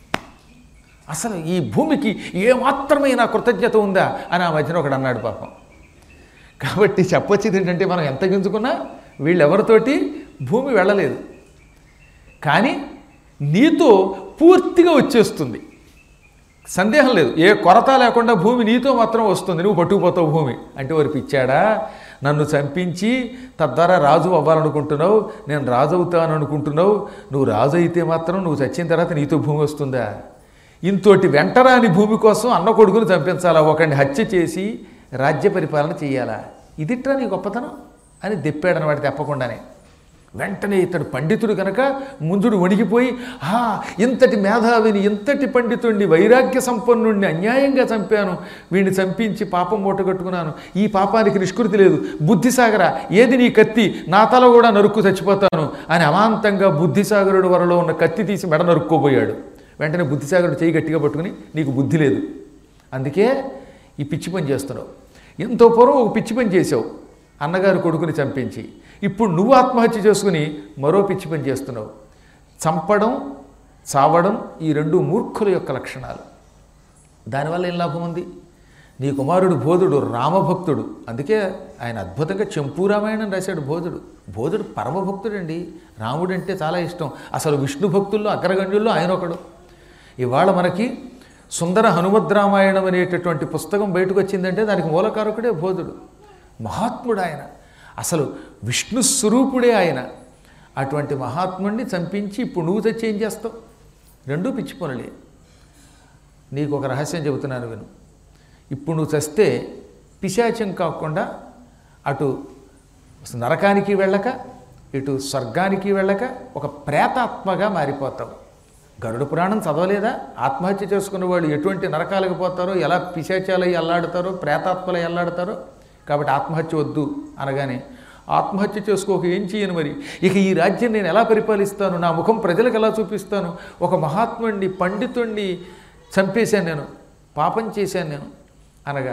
అసలు ఈ భూమికి ఏమాత్రమైన కృతజ్ఞత ఉందా అని ఆ మధ్యన ఒకడు అన్నాడు పాపం కాబట్టి చెప్పొచ్చేది ఏంటంటే మనం ఎంత గింజుకున్నా వీళ్ళెవరితోటి భూమి వెళ్ళలేదు కానీ నీతో పూర్తిగా వచ్చేస్తుంది సందేహం లేదు ఏ కొరత లేకుండా భూమి నీతో మాత్రం వస్తుంది నువ్వు పట్టుకుపోతావు భూమి అంటే వారు పిచ్చాడా నన్ను చంపించి తద్వారా రాజు అవ్వాలనుకుంటున్నావు నేను రాజు అవుతాను అనుకుంటున్నావు నువ్వు రాజు అయితే మాత్రం నువ్వు చచ్చిన తర్వాత నీతో భూమి వస్తుందా ఇంతోటి వెంటరాని భూమి కోసం అన్న కొడుకుని చంపించాలా ఒకడిని హత్య చేసి రాజ్య పరిపాలన చేయాలా ఇదిట్రా నీ గొప్పతనం అని దెప్పాడనమాట తెప్పకుండానే వెంటనే ఇతడు పండితుడు కనుక ముందుడు వణికిపోయి ఆ ఇంతటి మేధావిని ఇంతటి పండితుడిని వైరాగ్య సంపన్నుడిని అన్యాయంగా చంపాను వీడిని చంపించి పాపం మూట కట్టుకున్నాను ఈ పాపానికి నిష్కృతి లేదు బుద్ధిసాగర ఏది నీ కత్తి నా తల కూడా నరుక్కు చచ్చిపోతాను అని అమాంతంగా బుద్ధిసాగరుడు వరలో ఉన్న కత్తి తీసి మెడ నరుక్కోబోయాడు వెంటనే బుద్ధిసాగరుడు చేయి గట్టిగా పట్టుకుని నీకు బుద్ధి లేదు అందుకే ఈ పిచ్చి పని చేస్తున్నావు ఎంతో పూర్వం ఒక పిచ్చి పని చేసావు అన్నగారు కొడుకుని చంపించి ఇప్పుడు నువ్వు ఆత్మహత్య చేసుకుని మరో పిచ్చి పని చేస్తున్నావు చంపడం చావడం ఈ రెండు మూర్ఖుల యొక్క లక్షణాలు దానివల్ల ఏం లాభం ఉంది నీ కుమారుడు బోధుడు రామభక్తుడు అందుకే ఆయన అద్భుతంగా చెంపూరామాయణం రాశాడు బోధుడు బోధుడు పరమభక్తుడండి రాముడు అంటే చాలా ఇష్టం అసలు విష్ణు భక్తుల్లో అగ్రగణ్యుల్లో ఆయన ఒకడు ఇవాళ మనకి సుందర హనుమద్రామాయణం అనేటటువంటి పుస్తకం బయటకు వచ్చిందంటే దానికి మూలకారకుడే బోధుడు మహాత్ముడు ఆయన అసలు విష్ణు స్వరూపుడే ఆయన అటువంటి మహాత్ముడిని చంపించి ఇప్పుడు నువ్వు తెచ్చి ఏం చేస్తావు రెండూ పిచ్చి పనులే నీకు ఒక రహస్యం చెబుతున్నాను విను ఇప్పుడు నువ్వు చస్తే పిశాచం కాకుండా అటు నరకానికి వెళ్ళక ఇటు స్వర్గానికి వెళ్ళక ఒక ప్రేతాత్మగా మారిపోతావు గరుడ పురాణం చదవలేదా ఆత్మహత్య చేసుకున్న వాళ్ళు ఎటువంటి నరకాలకు పోతారో ఎలా పిశాచాలై అల్లాడతారో ప్రేతాత్మలై అల్లాడతారో కాబట్టి ఆత్మహత్య వద్దు అనగానే ఆత్మహత్య చేసుకోక ఏం చేయను మరి ఇక ఈ రాజ్యం నేను ఎలా పరిపాలిస్తాను నా ముఖం ప్రజలకు ఎలా చూపిస్తాను ఒక మహాత్ముడిని పండితుణ్ణి చంపేశాను నేను పాపం చేశాను నేను అనగా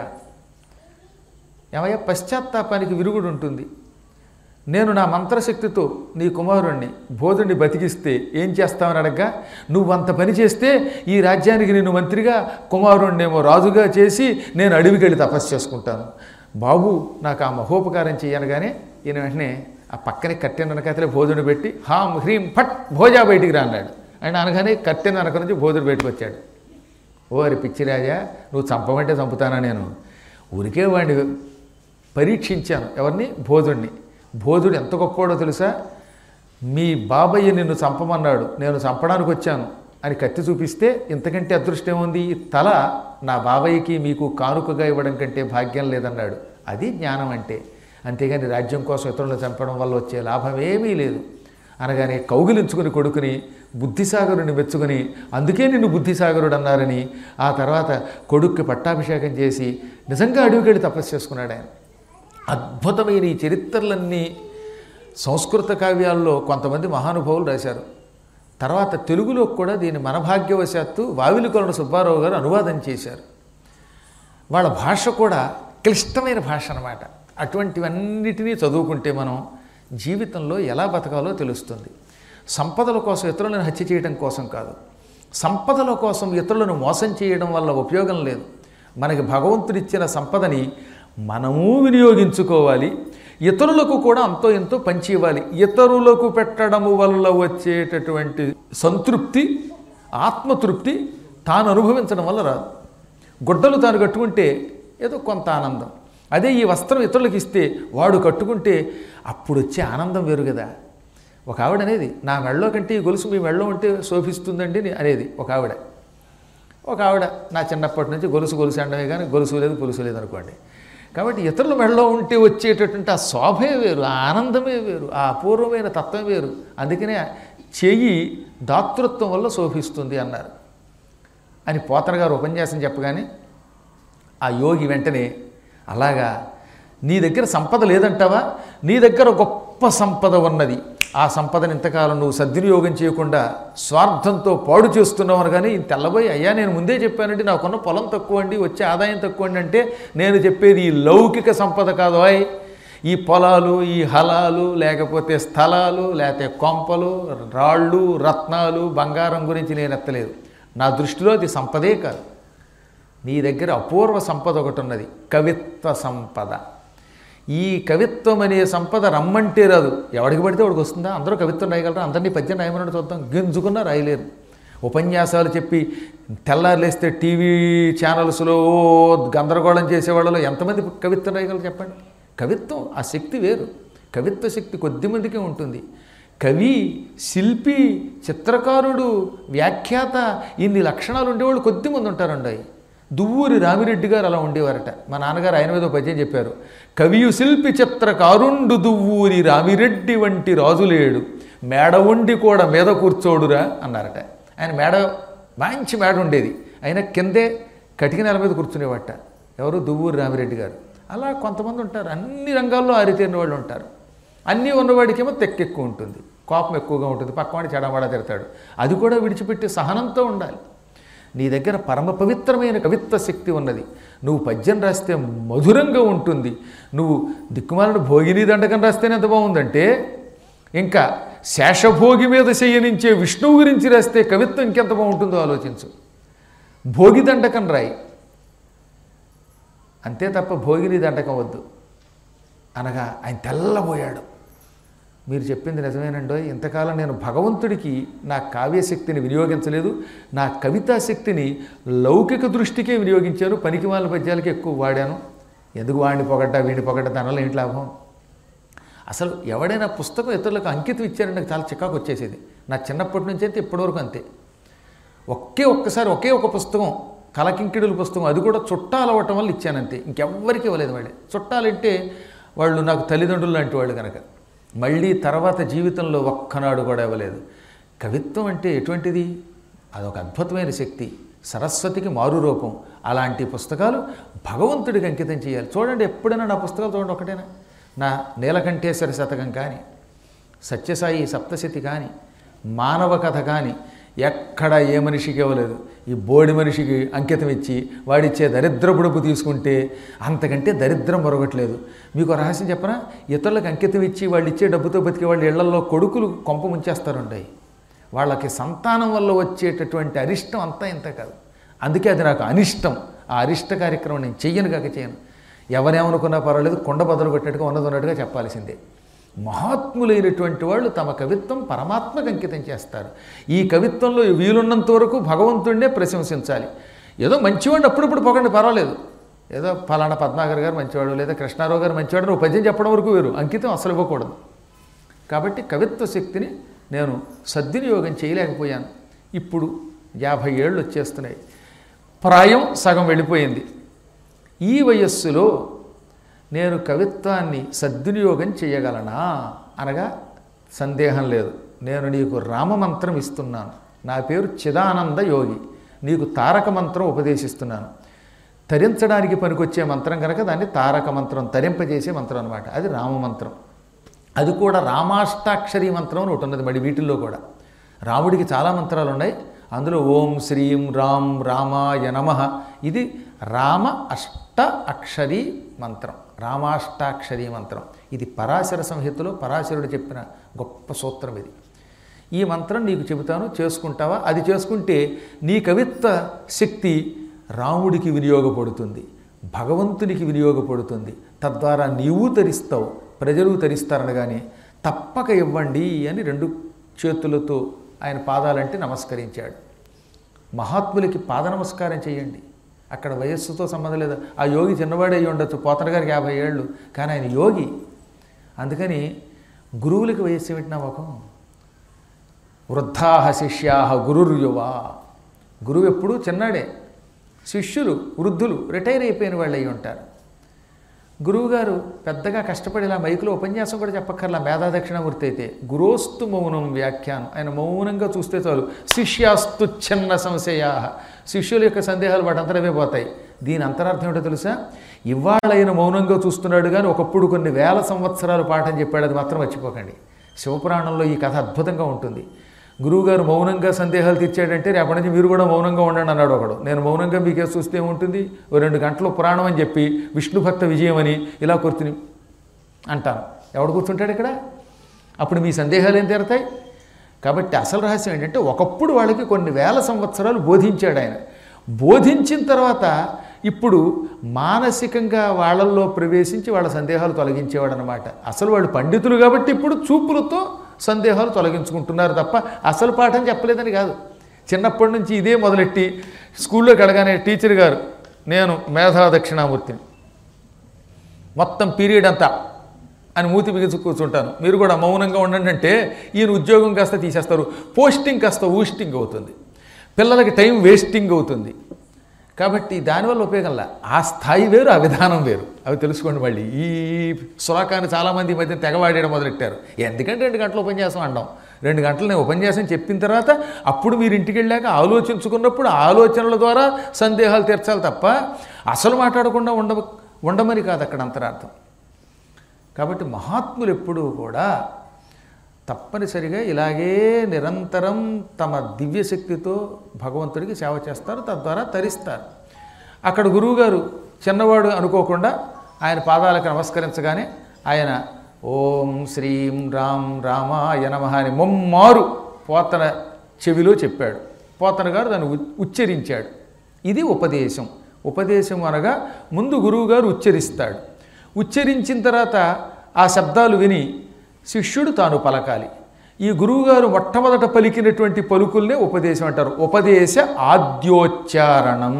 ఏమయ్యా పశ్చాత్తాపానికి విరుగుడు ఉంటుంది నేను నా మంత్రశక్తితో నీ కుమారుణ్ణి బోధుడిని బతికిస్తే ఏం చేస్తావని అడగ్గా నువ్వు అంత పని చేస్తే ఈ రాజ్యానికి నేను మంత్రిగా కుమారుణ్ణేమో రాజుగా చేసి నేను అడవికి వెళ్ళి తపస్సు చేసుకుంటాను బాబు నాకు ఆ మహోపకారం చేయనగానే ఈయన వెంటనే ఆ పక్కనే కట్టెన వెనకతలే భోజుని పెట్టి హాం హ్రీం ఫట్ భోజా బయటికి రా అన్నాడు ఆయన అనగానే కట్టెన వెనక నుంచి భోజుడు బయటకు వచ్చాడు ఓ అరి పిచ్చిరాజా నువ్వు చంపమంటే చంపుతానా నేను ఊరికే వాడిని పరీక్షించాను ఎవరిని బోధుడిని బోధుడు ఎంత గొప్పవాడో తెలుసా మీ బాబయ్య నిన్ను చంపమన్నాడు నేను చంపడానికి వచ్చాను అని కత్తి చూపిస్తే ఇంతకంటే అదృష్టం ఉంది ఈ తల నా బాబయ్యకి మీకు కానుకగా ఇవ్వడం కంటే భాగ్యం లేదన్నాడు అది జ్ఞానం అంటే అంతేగాని రాజ్యం కోసం ఇతరులను చంపడం వల్ల వచ్చే లాభం ఏమీ లేదు అనగానే కౌగిలించుకుని కొడుకుని బుద్ధిసాగరుని మెచ్చుకుని అందుకే నిన్ను బుద్ధిసాగరుడు అన్నారని ఆ తర్వాత కొడుక్కి పట్టాభిషేకం చేసి నిజంగా అడవికి వెళ్ళి తపస్సు చేసుకున్నాడు ఆయన అద్భుతమైన ఈ చరిత్రలన్నీ సంస్కృత కావ్యాల్లో కొంతమంది మహానుభావులు రాశారు తర్వాత తెలుగులో కూడా దీని మనభాగ్యవశాత్తు వావిలికొలను సుబ్బారావు గారు అనువాదం చేశారు వాళ్ళ భాష కూడా క్లిష్టమైన భాష అన్నమాట అటువంటివన్నిటినీ చదువుకుంటే మనం జీవితంలో ఎలా బతకాలో తెలుస్తుంది సంపదల కోసం ఇతరులను హత్య చేయడం కోసం కాదు సంపదల కోసం ఇతరులను మోసం చేయడం వల్ల ఉపయోగం లేదు మనకి భగవంతుడిచ్చిన సంపదని మనము వినియోగించుకోవాలి ఇతరులకు కూడా అంతో ఎంతో పంచి ఇవ్వాలి ఇతరులకు పెట్టడము వల్ల వచ్చేటటువంటి సంతృప్తి ఆత్మతృప్తి తాను అనుభవించడం వల్ల రాదు గుడ్డలు తాను కట్టుకుంటే ఏదో కొంత ఆనందం అదే ఈ వస్త్రం ఇతరులకు ఇస్తే వాడు కట్టుకుంటే అప్పుడు వచ్చే ఆనందం వేరు కదా ఒక ఆవిడ అనేది నా మెళ్ళో కంటే ఈ గొలుసు మీ మెళ్ళో ఉంటే శోభిస్తుందండి అని అనేది ఒక ఆవిడ ఒక ఆవిడ నా చిన్నప్పటి నుంచి గొలుసు గొలుసు అండమే కానీ గొలుసు లేదు గొలుసు లేదు అనుకోండి కాబట్టి ఇతరుల మెడలో ఉంటే వచ్చేటటువంటి ఆ శోభే వేరు ఆ ఆనందమే వేరు ఆ అపూర్వమైన తత్వం వేరు అందుకనే చెయ్యి దాతృత్వం వల్ల శోభిస్తుంది అన్నారు అని పోతన గారు ఉపన్యాసం చెప్పగానే ఆ యోగి వెంటనే అలాగా నీ దగ్గర సంపద లేదంటావా నీ దగ్గర గొప్ప సంపద ఉన్నది ఆ సంపదను ఇంతకాలం నువ్వు సద్వినియోగం చేయకుండా స్వార్థంతో పాడు చేస్తున్నావు అని కానీ తెల్లబోయి అయ్యా నేను ముందే చెప్పానండి నాకున్న పొలం తక్కువ అండి వచ్చే ఆదాయం తక్కువ అండి అంటే నేను చెప్పేది ఈ లౌకిక సంపద కాదు అయ్ ఈ పొలాలు ఈ హలాలు లేకపోతే స్థలాలు లేకపోతే కొంపలు రాళ్ళు రత్నాలు బంగారం గురించి నేను ఎత్తలేదు నా దృష్టిలో అది సంపదే కాదు నీ దగ్గర అపూర్వ సంపద ఒకటి ఉన్నది కవిత్వ సంపద ఈ కవిత్వం అనే సంపద రమ్మంటే రాదు ఎవడికి పడితే వాడికి వస్తుందా అందరూ కవిత్వం రాయగలరా అందరినీ పద్యం రాయమని చూద్దాం గింజుకున్నా రాయలేరు ఉపన్యాసాలు చెప్పి తెల్లారులేస్తే టీవీ ఛానల్స్లో ఓ గందరగోళం చేసేవాళ్ళలో ఎంతమంది కవిత్వం రాయగలరు చెప్పండి కవిత్వం ఆ శక్తి వేరు కవిత్వ శక్తి కొద్దిమందికే ఉంటుంది కవి శిల్పి చిత్రకారుడు వ్యాఖ్యాత ఇన్ని లక్షణాలు ఉండేవాళ్ళు కొద్దిమంది ఉంటారండి దువ్వూరి రామిరెడ్డి గారు అలా ఉండేవారట మా నాన్నగారు ఆయన మీద ఒక పద్యం చెప్పారు కవియు శిల్పి చిత్రకారుండు దువ్వూరి రామిరెడ్డి వంటి రాజులేడు మేడ ఉండి కూడా మీద కూర్చోడురా అన్నారట ఆయన మేడ మంచి మేడ ఉండేది ఆయన కిందే కటిక నెల మీద కూర్చునేవాట ఎవరు దువ్వూరి రామిరెడ్డి గారు అలా కొంతమంది ఉంటారు అన్ని రంగాల్లో ఆరితేరిన వాళ్ళు ఉంటారు అన్నీ ఉన్నవాడికేమో తెక్క ఎక్కువ ఉంటుంది కోపం ఎక్కువగా ఉంటుంది పక్కవాడి చెడవాడ తిడతాడు అది కూడా విడిచిపెట్టి సహనంతో ఉండాలి నీ దగ్గర పరమ పవిత్రమైన కవిత్వ శక్తి ఉన్నది నువ్వు పద్యం రాస్తే మధురంగా ఉంటుంది నువ్వు దిక్కుమాలను భోగిని దండకం రాస్తేనే ఎంత బాగుందంటే ఇంకా శేషభోగి మీద శయనించే విష్ణువు గురించి రాస్తే కవిత్వం ఇంకెంత బాగుంటుందో ఆలోచించు భోగి దండకం రాయి అంతే తప్ప భోగిని దండకం వద్దు అనగా ఆయన తెల్లబోయాడు మీరు చెప్పింది నిజమేనండో ఇంతకాలం నేను భగవంతుడికి నా కావ్యశక్తిని వినియోగించలేదు నా కవితా శక్తిని లౌకిక దృష్టికే వినియోగించాను పనికి వాళ్ళ పద్యాలకి ఎక్కువ వాడాను ఎందుకు వాడిని పొగడ్డా వీడిని పొగడ్డా దానివల్ల ఏంటి లాభం అసలు ఎవడైనా పుస్తకం ఇతరులకు అంకితం ఇచ్చారంటే నాకు చాలా చికాకు వచ్చేసేది నా చిన్నప్పటి నుంచి అయితే ఇప్పటివరకు అంతే ఒకే ఒక్కసారి ఒకే ఒక పుస్తకం కలకింకిడుల పుస్తకం అది కూడా చుట్టాలు అవ్వటం వల్ల ఇచ్చానంతే ఇంకెవ్వరికి ఇవ్వలేదు వాళ్ళే చుట్టాలంటే వాళ్ళు నాకు తల్లిదండ్రులు లాంటి వాళ్ళు కనుక మళ్ళీ తర్వాత జీవితంలో ఒక్కనాడు కూడా ఇవ్వలేదు కవిత్వం అంటే ఎటువంటిది అదొక అద్భుతమైన శక్తి సరస్వతికి మారు రూపం అలాంటి పుస్తకాలు భగవంతుడికి అంకితం చేయాలి చూడండి ఎప్పుడైనా నా పుస్తకాలు చూడండి ఒకటేనా నా నీలకంఠేశ్వర శతకం కానీ సత్యసాయి సప్తశతి కానీ మానవ కథ కానీ ఎక్కడ ఏ మనిషికి ఇవ్వలేదు ఈ బోడి మనిషికి అంకితం ఇచ్చి వాడిచ్చే దరిద్రపుడుపు తీసుకుంటే అంతకంటే దరిద్రం మరొకట్లేదు మీకు ఒక రహస్యం చెప్పనా ఇతరులకు అంకితం ఇచ్చి వాళ్ళు ఇచ్చే డబ్బుతో బతికే వాళ్ళ ఇళ్లలో కొడుకులు కొంప ముంచేస్తారుంటాయి వాళ్ళకి సంతానం వల్ల వచ్చేటటువంటి అరిష్టం అంతా ఇంత కాదు అందుకే అది నాకు అనిష్టం ఆ అరిష్ట కార్యక్రమం నేను చెయ్యను కాక చేయను ఎవరేమనుకున్నా పర్వాలేదు కొండ బదులు కొట్టినట్టుగా ఉన్నది ఉన్నట్టుగా చెప్పాల్సిందే మహాత్ములైనటువంటి వాళ్ళు తమ కవిత్వం పరమాత్మకు అంకితం చేస్తారు ఈ కవిత్వంలో వీలున్నంత వరకు భగవంతుడినే ప్రశంసించాలి ఏదో మంచివాడిని అప్పుడప్పుడు పొగండి పర్వాలేదు ఏదో ఫలానా పద్మాకర్ గారు మంచివాడు లేదా కృష్ణారావు గారు మంచివాడు నువ్వు పద్యం చెప్పడం వరకు వేరు అంకితం అసలు ఇవ్వకూడదు కాబట్టి కవిత్వ శక్తిని నేను సద్వినియోగం చేయలేకపోయాను ఇప్పుడు యాభై ఏళ్ళు వచ్చేస్తున్నాయి ప్రాయం సగం వెళ్ళిపోయింది ఈ వయస్సులో నేను కవిత్వాన్ని సద్వినియోగం చేయగలనా అనగా సందేహం లేదు నేను నీకు రామమంత్రం ఇస్తున్నాను నా పేరు చిదానంద యోగి నీకు తారక మంత్రం ఉపదేశిస్తున్నాను తరించడానికి పనికొచ్చే మంత్రం కనుక దాన్ని తారక మంత్రం తరింపజేసే మంత్రం అనమాట అది రామమంత్రం అది కూడా రామాష్టాక్షరి మంత్రం అని ఒకటి ఉన్నది మరి వీటిల్లో కూడా రాముడికి చాలా మంత్రాలు ఉన్నాయి అందులో ఓం శ్రీం రామ్ రామాయ నమ ఇది రామ అష్ట అక్షరీ మంత్రం రామాష్టాక్షరీ మంత్రం ఇది పరాశర సంహితలో పరాశరుడు చెప్పిన గొప్ప సూత్రం ఇది ఈ మంత్రం నీకు చెబుతాను చేసుకుంటావా అది చేసుకుంటే నీ కవిత్వ శక్తి రాముడికి వినియోగపడుతుంది భగవంతునికి వినియోగపడుతుంది తద్వారా నీవు తరిస్తావు ప్రజలు తరిస్తారనగానే తప్పక ఇవ్వండి అని రెండు చేతులతో ఆయన పాదాలంటే నమస్కరించాడు మహాత్ములకి పాద నమస్కారం చేయండి అక్కడ వయస్సుతో సంబంధం లేదు ఆ యోగి చిన్నవాడే అయ్యి ఉండొచ్చు పోతన గారికి యాభై ఏళ్ళు కానీ ఆయన యోగి అందుకని గురువులకి వయస్సు ఏమిటి నా ముఖం వృద్ధాహ శిష్యాహ గురుర్యువా గురువు ఎప్పుడూ చిన్నాడే శిష్యులు వృద్ధులు రిటైర్ అయిపోయిన వాళ్ళు అయి ఉంటారు గురువుగారు పెద్దగా కష్టపడి ఇలా మైకులో ఉపన్యాసం కూడా చెప్పక్కర్లా మేధా దక్షిణామూర్తి అయితే గురోస్తు మౌనం వ్యాఖ్యానం ఆయన మౌనంగా చూస్తే చాలు శిష్యాస్తు చిన్న సంశయా శిష్యుల యొక్క సందేహాలు వాటంతరవే పోతాయి దీని అంతరార్థం ఏంటో తెలుసా ఇవాళ ఆయన మౌనంగా చూస్తున్నాడు కానీ ఒకప్పుడు కొన్ని వేల సంవత్సరాలు పాఠం చెప్పాడు అది మాత్రం మర్చిపోకండి శివపురాణంలో ఈ కథ అద్భుతంగా ఉంటుంది గురువుగారు మౌనంగా సందేహాలు తీర్చాడంటే రేపటి నుంచి మీరు కూడా మౌనంగా ఉండండి అన్నాడు ఒకడు నేను మౌనంగా మీకే చూస్తే ఏముంటుంది ఓ రెండు గంటలు పురాణం అని చెప్పి విష్ణు భక్త విజయం అని ఇలా కూర్చుని అంటాను ఎవడు కూర్చుంటాడు ఇక్కడ అప్పుడు మీ సందేహాలు ఏం తీరతాయి కాబట్టి అసలు రహస్యం ఏంటంటే ఒకప్పుడు వాళ్ళకి కొన్ని వేల సంవత్సరాలు బోధించాడు ఆయన బోధించిన తర్వాత ఇప్పుడు మానసికంగా వాళ్ళల్లో ప్రవేశించి వాళ్ళ సందేహాలు తొలగించేవాడు అనమాట అసలు వాళ్ళు పండితులు కాబట్టి ఇప్పుడు చూపులతో సందేహాలు తొలగించుకుంటున్నారు తప్ప అసలు పాఠం చెప్పలేదని కాదు చిన్నప్పటి నుంచి ఇదే మొదలెట్టి స్కూల్లోకి అడగానే టీచర్ గారు నేను మేధా దక్షిణామూర్తిని మొత్తం పీరియడ్ అంతా అని మూతి బిగించి కూర్చుంటాను మీరు కూడా మౌనంగా ఉండండి అంటే ఈయన ఉద్యోగం కాస్త తీసేస్తారు పోస్టింగ్ కాస్త ఊస్టింగ్ అవుతుంది పిల్లలకి టైం వేస్టింగ్ అవుతుంది కాబట్టి దానివల్ల ఉపయోగంలా ఆ స్థాయి వేరు ఆ విధానం వేరు అవి తెలుసుకోండి మళ్ళీ ఈ సులాకాన్ని చాలామంది ఈ మధ్య తెగవాడేయడం మొదలెట్టారు ఎందుకంటే రెండు గంటలు ఉపన్యాసం అంటాం రెండు గంటలు నేను ఉపన్యాసం చెప్పిన తర్వాత అప్పుడు మీరు ఇంటికి వెళ్ళాక ఆలోచించుకున్నప్పుడు ఆలోచనల ద్వారా సందేహాలు తీర్చాలి తప్ప అసలు మాట్లాడకుండా ఉండ ఉండమని కాదు అక్కడ అంతరార్థం కాబట్టి మహాత్ములు ఎప్పుడూ కూడా తప్పనిసరిగా ఇలాగే నిరంతరం తమ దివ్యశక్తితో భగవంతుడికి సేవ చేస్తారు తద్వారా తరిస్తారు అక్కడ గురువుగారు చిన్నవాడు అనుకోకుండా ఆయన పాదాలకు నమస్కరించగానే ఆయన ఓం శ్రీం రాం రామాయ నమః అని ముమ్మారు పోతన చెవిలో చెప్పాడు పోతన గారు దాన్ని ఉ- ఉచ్చరించాడు ఇది ఉపదేశం ఉపదేశం అనగా ముందు గురువుగారు ఉచ్చరిస్తాడు ఉచ్చరించిన తర్వాత ఆ శబ్దాలు విని శిష్యుడు తాను పలకాలి ఈ గురువుగారు మొట్టమొదట పలికినటువంటి పలుకుల్నే ఉపదేశం అంటారు ఉపదేశ ఆద్యోచ్చారణం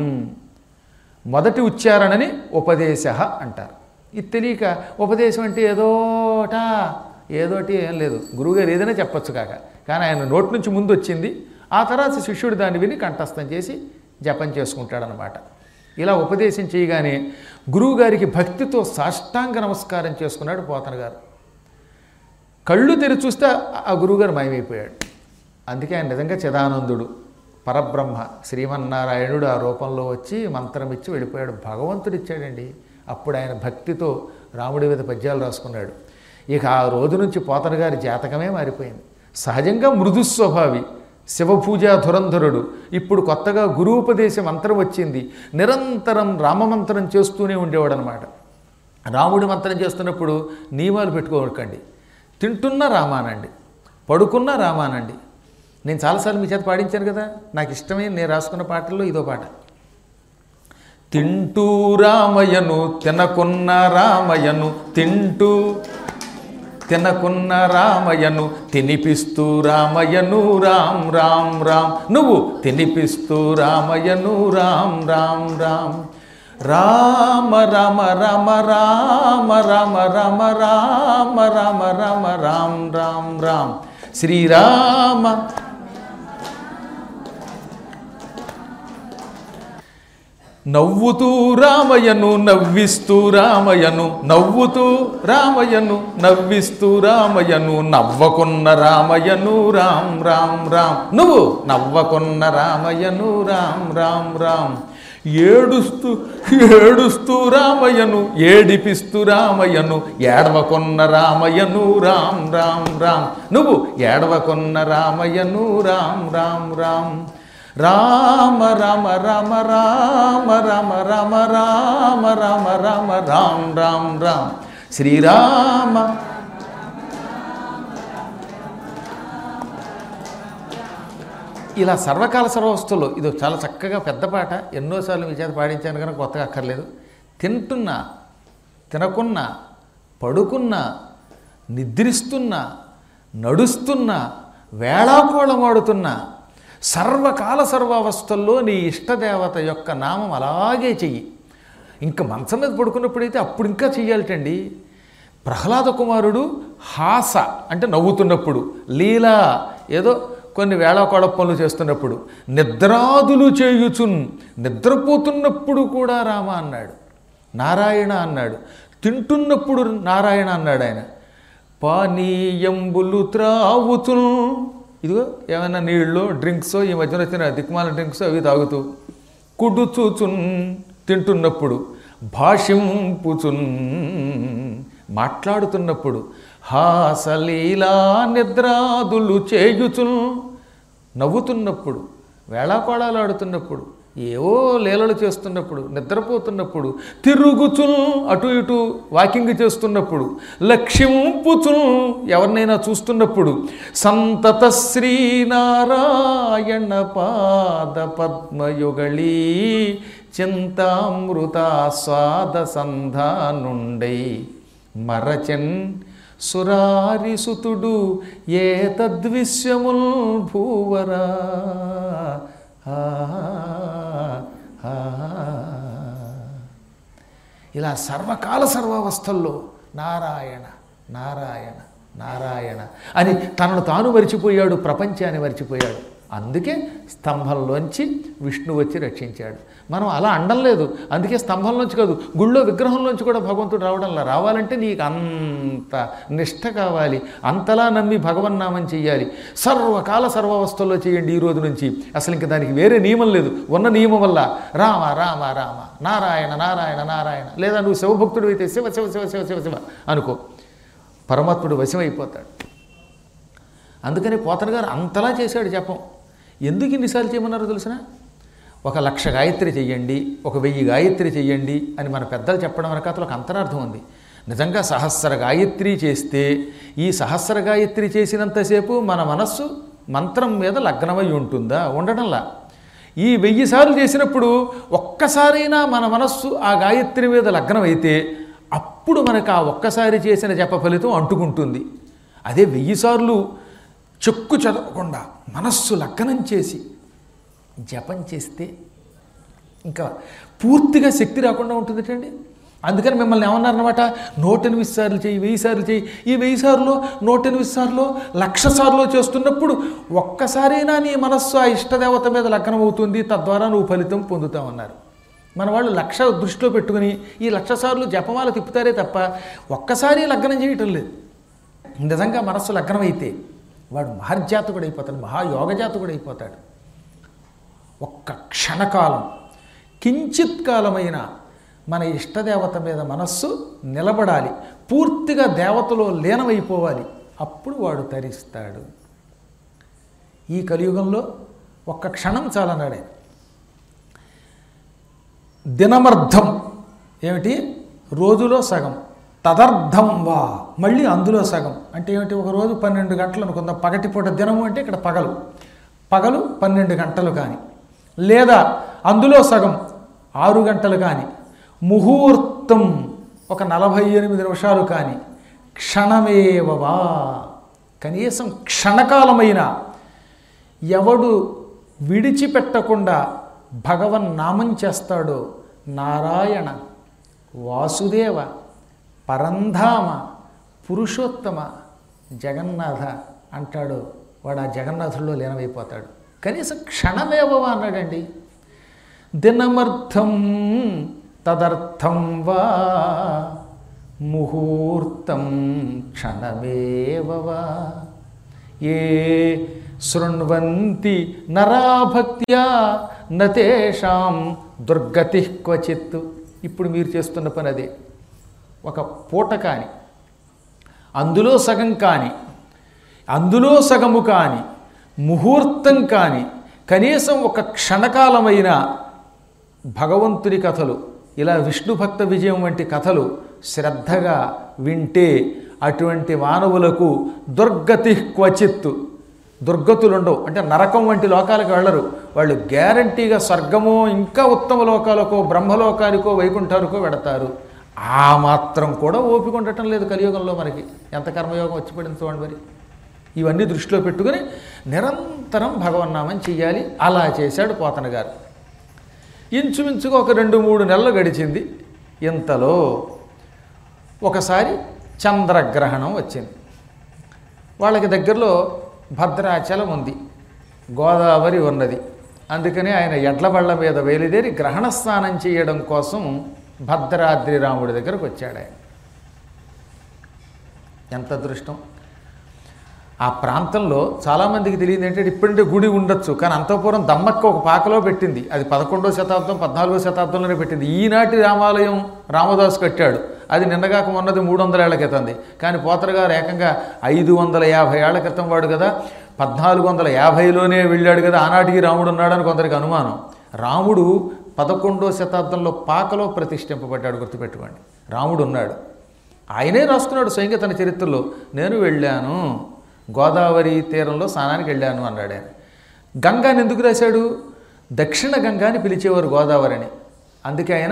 మొదటి ఉచ్చారణని ఉపదేశ అంటారు ఇది తెలియక ఉపదేశం అంటే ఏదోట ఏదోటి ఏం లేదు గురువుగారు ఏదైనా చెప్పొచ్చు కాక కానీ ఆయన నోటి నుంచి ముందు వచ్చింది ఆ తర్వాత శిష్యుడు దాన్ని విని కంఠస్థం చేసి జపం చేసుకుంటాడనమాట ఇలా ఉపదేశం చేయగానే గురువుగారికి భక్తితో సాష్టాంగ నమస్కారం చేసుకున్నాడు పోతన గారు కళ్ళు తెరిచి చూస్తే ఆ గురువుగారు మాయమైపోయాడు అందుకే ఆయన నిజంగా చిదానందుడు పరబ్రహ్మ శ్రీమన్నారాయణుడు ఆ రూపంలో వచ్చి మంత్రం ఇచ్చి వెళ్ళిపోయాడు భగవంతుడు ఇచ్చాడండి అప్పుడు ఆయన భక్తితో రాముడి మీద పద్యాలు రాసుకున్నాడు ఇక ఆ రోజు నుంచి పోతన గారి జాతకమే మారిపోయింది సహజంగా మృదు స్వభావి శివపూజా ధురంధరుడు ఇప్పుడు కొత్తగా గురూపదేశ మంత్రం వచ్చింది నిరంతరం రామమంత్రం చేస్తూనే ఉండేవాడు అనమాట రాముడి మంత్రం చేస్తున్నప్పుడు నియమాలు పెట్టుకోకండి తింటున్న రామానండి పడుకున్న రామానండి నేను చాలాసార్లు మీ చేత పాడించాను కదా నాకు ఇష్టమైన నేను రాసుకున్న పాటల్లో ఇదో పాట తింటూ రామయ్యను తినకున్న రామయ్యను తింటూ తినకున్న రామయ్యను తినిపిస్తూ రామయ్యను రామ్ రామ్ రామ్ నువ్వు తినిపిస్తూ రామయ్యను రామ్ రామ్ రామ్ రామ రామ రామ రామ రామ రామ రామ రామ రామ రామ్ రామ్ రామ్ శ్రీరామ నవ్వుతూ రామయ్యను నవ్విస్తూ రామయ్యను నవ్వుతూ రామయ్యను నవ్విస్తూ రామయ్యను నవ్వకున్న రామయ్యను రామ్ రామ్ రామ్ నువ్వు నవ్వకున్న రామయ్యను రామ్ రామ్ రామ్ ఏడుస్తూ ఏడుస్తూ రామయ్యను ఏడిపిస్తూ రామయ్యను ఏడవకొన్న రామయ్యను రామ్ రామ్ రామ్ నువ్వు ఏడవకొన్న రామయ్యను రామ్ రామ్ రామ్ రామ రామ రామ రామ రామ రామ రామ రామ రామ రామ్ రామ్ రామ్ శ్రీరామ ఇలా సర్వకాల సర్వవస్తులు ఇది చాలా చక్కగా పెద్ద పాట ఎన్నోసార్లు మీ చేత పాడించాను కనుక కొత్తగా అక్కర్లేదు తింటున్నా తినకున్నా పడుకున్నా నిద్రిస్తున్నా నడుస్తున్నా వేళాకోళమాడుతున్నా సర్వకాల సర్వావస్థల్లో నీ ఇష్టదేవత యొక్క నామం అలాగే చెయ్యి ఇంకా మంచం మీద పడుకున్నప్పుడైతే అప్పుడు ఇంకా చెయ్యాలటండి ప్రహ్లాద కుమారుడు హాస అంటే నవ్వుతున్నప్పుడు లీలా ఏదో కొన్ని వేళాకోళ పనులు చేస్తున్నప్పుడు నిద్రాదులు చేయుచున్ నిద్రపోతున్నప్పుడు కూడా రామ అన్నాడు నారాయణ అన్నాడు తింటున్నప్పుడు నారాయణ అన్నాడు ఆయన పానీయంబులు త్రావుచున్ ఇదిగో ఏమైనా నీళ్ళు డ్రింక్స్ ఈ మధ్యన వచ్చిన దిక్మాల డ్రింక్స్ అవి తాగుతూ కుడుచుచున్ తింటున్నప్పుడు భాషింపుచున్ మాట్లాడుతున్నప్పుడు హాసలీలా నిద్రాదులు చేయుచున్ నవ్వుతున్నప్పుడు వేళాకోళాలు ఆడుతున్నప్పుడు ఏవో లీలలు చేస్తున్నప్పుడు నిద్రపోతున్నప్పుడు తిరుగుచున్ అటు ఇటు వాకింగ్ చేస్తున్నప్పుడు లక్ష్యంపుచున్ ఎవరినైనా చూస్తున్నప్పుడు సంతత శ్రీనారాయణ పాద పద్మయుగళీ చింతామృతాస్వాద సంధానుండై మరచన్ సురారిసుతుడు ఏ తద్విశ్యముల్ భూవరా ఆ, ఆ. ఇలా సర్వకాల సర్వావస్థల్లో నారాయణ నారాయణ నారాయణ అని తనను తాను మరిచిపోయాడు ప్రపంచాన్ని మరిచిపోయాడు అందుకే స్తంభంలోంచి విష్ణు వచ్చి రక్షించాడు మనం అలా అండం లేదు అందుకే స్తంభంలోంచి కాదు గుళ్ళో విగ్రహంలోంచి కూడా భగవంతుడు రావడంలా రావాలంటే నీకు అంత నిష్ట కావాలి అంతలా నమ్మి భగవన్నామం చెయ్యాలి సర్వకాల సర్వావస్థల్లో చేయండి ఈ రోజు నుంచి అసలు ఇంక దానికి వేరే నియమం లేదు ఉన్న నియమం వల్ల రామ రామ రామ నారాయణ నారాయణ నారాయణ లేదా నువ్వు శివభక్తుడు అయితే శివ శివ శివ శివ శివ శివ అనుకో పరమాత్ముడు వశమైపోతాడు అందుకని పోతన గారు అంతలా చేశాడు జపం ఎందుకు ఇన్నిసార్లు చేయమన్నారో తెలిసిన ఒక లక్ష గాయత్రి చెయ్యండి ఒక వెయ్యి గాయత్రి చెయ్యండి అని మన పెద్దలు చెప్పడం వెనకాతలో ఒక అంతరార్థం ఉంది నిజంగా సహస్ర గాయత్రి చేస్తే ఈ సహస్ర గాయత్రి చేసినంతసేపు మన మనస్సు మంత్రం మీద లగ్నమై ఉంటుందా ఉండడంలా ఈ వెయ్యి సార్లు చేసినప్పుడు ఒక్కసారైనా మన మనస్సు ఆ గాయత్రి మీద లగ్నమైతే అప్పుడు మనకు ఆ ఒక్కసారి చేసిన జప ఫలితం అంటుకుంటుంది అదే వెయ్యి సార్లు చెక్కు చదవకుండా మనస్సు లగ్నం చేసి జపం చేస్తే ఇంకా పూర్తిగా శక్తి రాకుండా ఉంటుందిటండి అందుకని మిమ్మల్ని ఏమన్నారనమాట నూట ఎనిమిది సార్లు చేయి వెయ్యి సార్లు చేయి ఈ వెయ్యి సార్లు నూట ఎనిమిది సార్లు లక్ష సార్లు చేస్తున్నప్పుడు ఒక్కసారైనా నీ మనస్సు ఆ ఇష్టదేవత మీద లగ్నం అవుతుంది తద్వారా నువ్వు ఫలితం పొందుతావన్నారు మన వాళ్ళు లక్ష దృష్టిలో పెట్టుకుని ఈ లక్ష సార్లు జపమాల తిప్పుతారే తప్ప ఒక్కసారి లగ్నం చేయటం లేదు నిజంగా మనస్సు లగ్నం అయితే వాడు మహర్జాతకుడు అయిపోతాడు మహాయోగజాతకుడు అయిపోతాడు ఒక్క క్షణకాలం కించిత్ కాలమైన మన ఇష్టదేవత మీద మనస్సు నిలబడాలి పూర్తిగా దేవతలో లీనమైపోవాలి అప్పుడు వాడు తరిస్తాడు ఈ కలియుగంలో ఒక్క క్షణం చాలన్నాడే దినమర్థం ఏమిటి రోజులో సగం తదర్థం వా మళ్ళీ అందులో సగం అంటే ఏమిటి ఒక రోజు పన్నెండు గంటలు అనుకుందాం పగటిపూట దినము అంటే ఇక్కడ పగలు పగలు పన్నెండు గంటలు కానీ లేదా అందులో సగం ఆరు గంటలు కానీ ముహూర్తం ఒక నలభై ఎనిమిది నిమిషాలు కానీ క్షణమేవవా కనీసం క్షణకాలమైన ఎవడు విడిచిపెట్టకుండా భగవన్ నామం చేస్తాడో నారాయణ వాసుదేవ పరంధామ పురుషోత్తమ జగన్నాథ అంటాడు వాడు ఆ జగన్నాథుల్లో లీనమైపోతాడు కనీసం క్షణమేవవా అన్నాడండి దినమర్థం తదర్థం వా ముహూర్తం క్షణమేవవా ఏ శృణ్వంతి నరాభక్త్యా నతేషాం దుర్గతి క్వచిత్ ఇప్పుడు మీరు చేస్తున్న పని అదే ఒక పూట కాని అందులో సగం కాని అందులో సగము కాని ముహూర్తం కాని కనీసం ఒక క్షణకాలమైన భగవంతుని కథలు ఇలా విష్ణు భక్త విజయం వంటి కథలు శ్రద్ధగా వింటే అటువంటి మానవులకు దుర్గతి క్వచిత్ దుర్గతులు ఉండవు అంటే నరకం వంటి లోకాలకు వెళ్ళరు వాళ్ళు గ్యారంటీగా స్వర్గమో ఇంకా ఉత్తమ లోకాలకో బ్రహ్మలోకానికో వైకుంఠానికో వెడతారు ఆ మాత్రం కూడా ఓపిక ఉండటం లేదు కలియుగంలో మనకి ఎంత కర్మయోగం వచ్చి పడింది చూడండి మరి ఇవన్నీ దృష్టిలో పెట్టుకుని నిరంతరం భగవన్నామం చెయ్యాలి అలా చేశాడు పోతన గారు ఇంచుమించుగా ఒక రెండు మూడు నెలలు గడిచింది ఇంతలో ఒకసారి చంద్రగ్రహణం వచ్చింది వాళ్ళకి దగ్గరలో భద్రాచలం ఉంది గోదావరి ఉన్నది అందుకని ఆయన ఎడ్ల బళ్ళ మీద బయలుదేరి గ్రహణ స్నానం చేయడం కోసం భద్రాద్రి రాముడి దగ్గరకు వచ్చాడు ఆయన ఎంత అదృష్టం ఆ ప్రాంతంలో చాలామందికి తెలియదు ఏంటంటే ఇప్పుడంటే గుడి ఉండొచ్చు కానీ అంతఃపురం దమ్మక్క ఒక పాకలో పెట్టింది అది పదకొండో శతాబ్దం పద్నాలుగో శతాబ్దంలోనే పెట్టింది ఈనాటి రామాలయం రామదాసు కట్టాడు అది నిన్నగాక మొన్నది మూడు వందల ఏళ్ల క్రితంది కానీ పోతర గారు ఏకంగా ఐదు వందల యాభై ఏళ్ల క్రితం వాడు కదా పద్నాలుగు వందల యాభైలోనే వెళ్ళాడు కదా ఆనాటికి రాముడు ఉన్నాడని కొందరికి అనుమానం రాముడు పదకొండో శతాబ్దంలో పాకలో ప్రతిష్ఠింపబడ్డాడు గుర్తుపెట్టుకోండి రాముడు ఉన్నాడు ఆయనే రాసుకున్నాడు స్వయంగా తన చరిత్రలో నేను వెళ్ళాను గోదావరి తీరంలో స్నానానికి వెళ్ళాను అన్నాడు ఆయన గంగాని ఎందుకు రాశాడు దక్షిణ గంగాని పిలిచేవారు గోదావరిని అందుకే ఆయన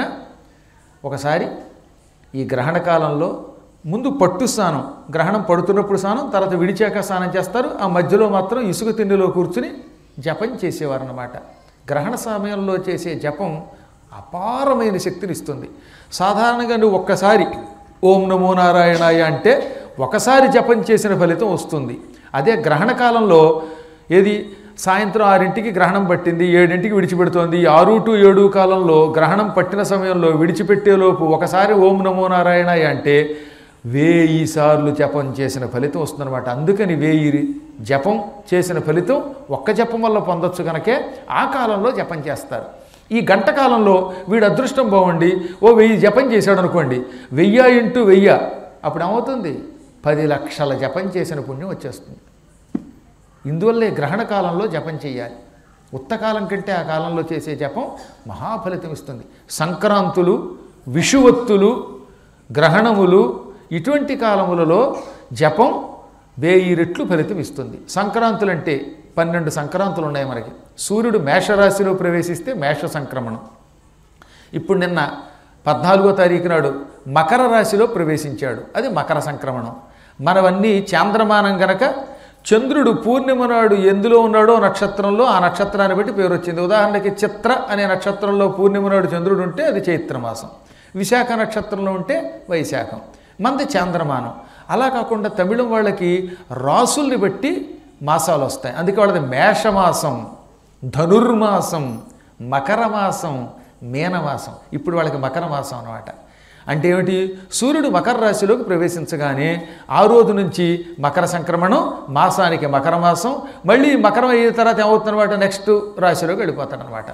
ఒకసారి ఈ గ్రహణ కాలంలో ముందు పట్టు స్నానం గ్రహణం పడుతున్నప్పుడు స్నానం తర్వాత విడిచాక స్నానం చేస్తారు ఆ మధ్యలో మాత్రం ఇసుక తిండిలో కూర్చుని జపం చేసేవారు అన్నమాట గ్రహణ సమయంలో చేసే జపం అపారమైన శక్తిని ఇస్తుంది సాధారణంగా నువ్వు ఒక్కసారి ఓం నమో నారాయణాయ అంటే ఒకసారి జపం చేసిన ఫలితం వస్తుంది అదే గ్రహణ కాలంలో ఏది సాయంత్రం ఆరింటికి గ్రహణం పట్టింది ఏడింటికి విడిచిపెడుతోంది ఆరు టు ఏడు కాలంలో గ్రహణం పట్టిన సమయంలో విడిచిపెట్టేలోపు ఒకసారి ఓం నమో నారాయణాయ అంటే వేయి సార్లు జపం చేసిన ఫలితం వస్తుందన్నమాట అందుకని వేయి జపం చేసిన ఫలితం ఒక్క జపం వల్ల పొందొచ్చు కనుకే ఆ కాలంలో జపం చేస్తారు ఈ గంట కాలంలో వీడు అదృష్టం బాగుండి ఓ వెయ్యి జపం చేశాడు అనుకోండి వెయ్యి ఇంటూ వెయ్య అప్పుడు ఏమవుతుంది పది లక్షల జపం చేసిన పుణ్యం వచ్చేస్తుంది ఇందువల్లే గ్రహణ కాలంలో జపం చేయాలి ఉత్తకాలం కంటే ఆ కాలంలో చేసే జపం మహాఫలితం ఇస్తుంది సంక్రాంతులు విషువత్తులు గ్రహణములు ఇటువంటి కాలములలో జపం వేయి రెట్లు ఫలితం ఇస్తుంది సంక్రాంతులు అంటే పన్నెండు సంక్రాంతులు ఉన్నాయి మనకి సూర్యుడు మేషరాశిలో ప్రవేశిస్తే మేష సంక్రమణం ఇప్పుడు నిన్న పద్నాలుగో తారీఖు నాడు మకర రాశిలో ప్రవేశించాడు అది మకర సంక్రమణం మనవన్నీ చాంద్రమానం గనక చంద్రుడు పూర్ణిమ నాడు ఎందులో ఉన్నాడో నక్షత్రంలో ఆ నక్షత్రాన్ని బట్టి పేరు వచ్చింది ఉదాహరణకి చిత్ర అనే నక్షత్రంలో పూర్ణిమ నాడు చంద్రుడు ఉంటే అది చైత్రమాసం విశాఖ నక్షత్రంలో ఉంటే వైశాఖం మంది చాంద్రమానం అలా కాకుండా తమిళం వాళ్ళకి రాసుల్ని బట్టి మాసాలు వస్తాయి అందుకే వాళ్ళది మేషమాసం ధనుర్మాసం మకర మాసం మీనమాసం ఇప్పుడు వాళ్ళకి మకర మాసం అనమాట అంటే ఏమిటి సూర్యుడు మకర రాశిలోకి ప్రవేశించగానే ఆ రోజు నుంచి మకర సంక్రమణం మాసానికి మకర మాసం మళ్ళీ మకరం అయిన తర్వాత ఏమవుతుందన్నమాట నెక్స్ట్ రాశిలోకి వెళ్ళిపోతాడనమాట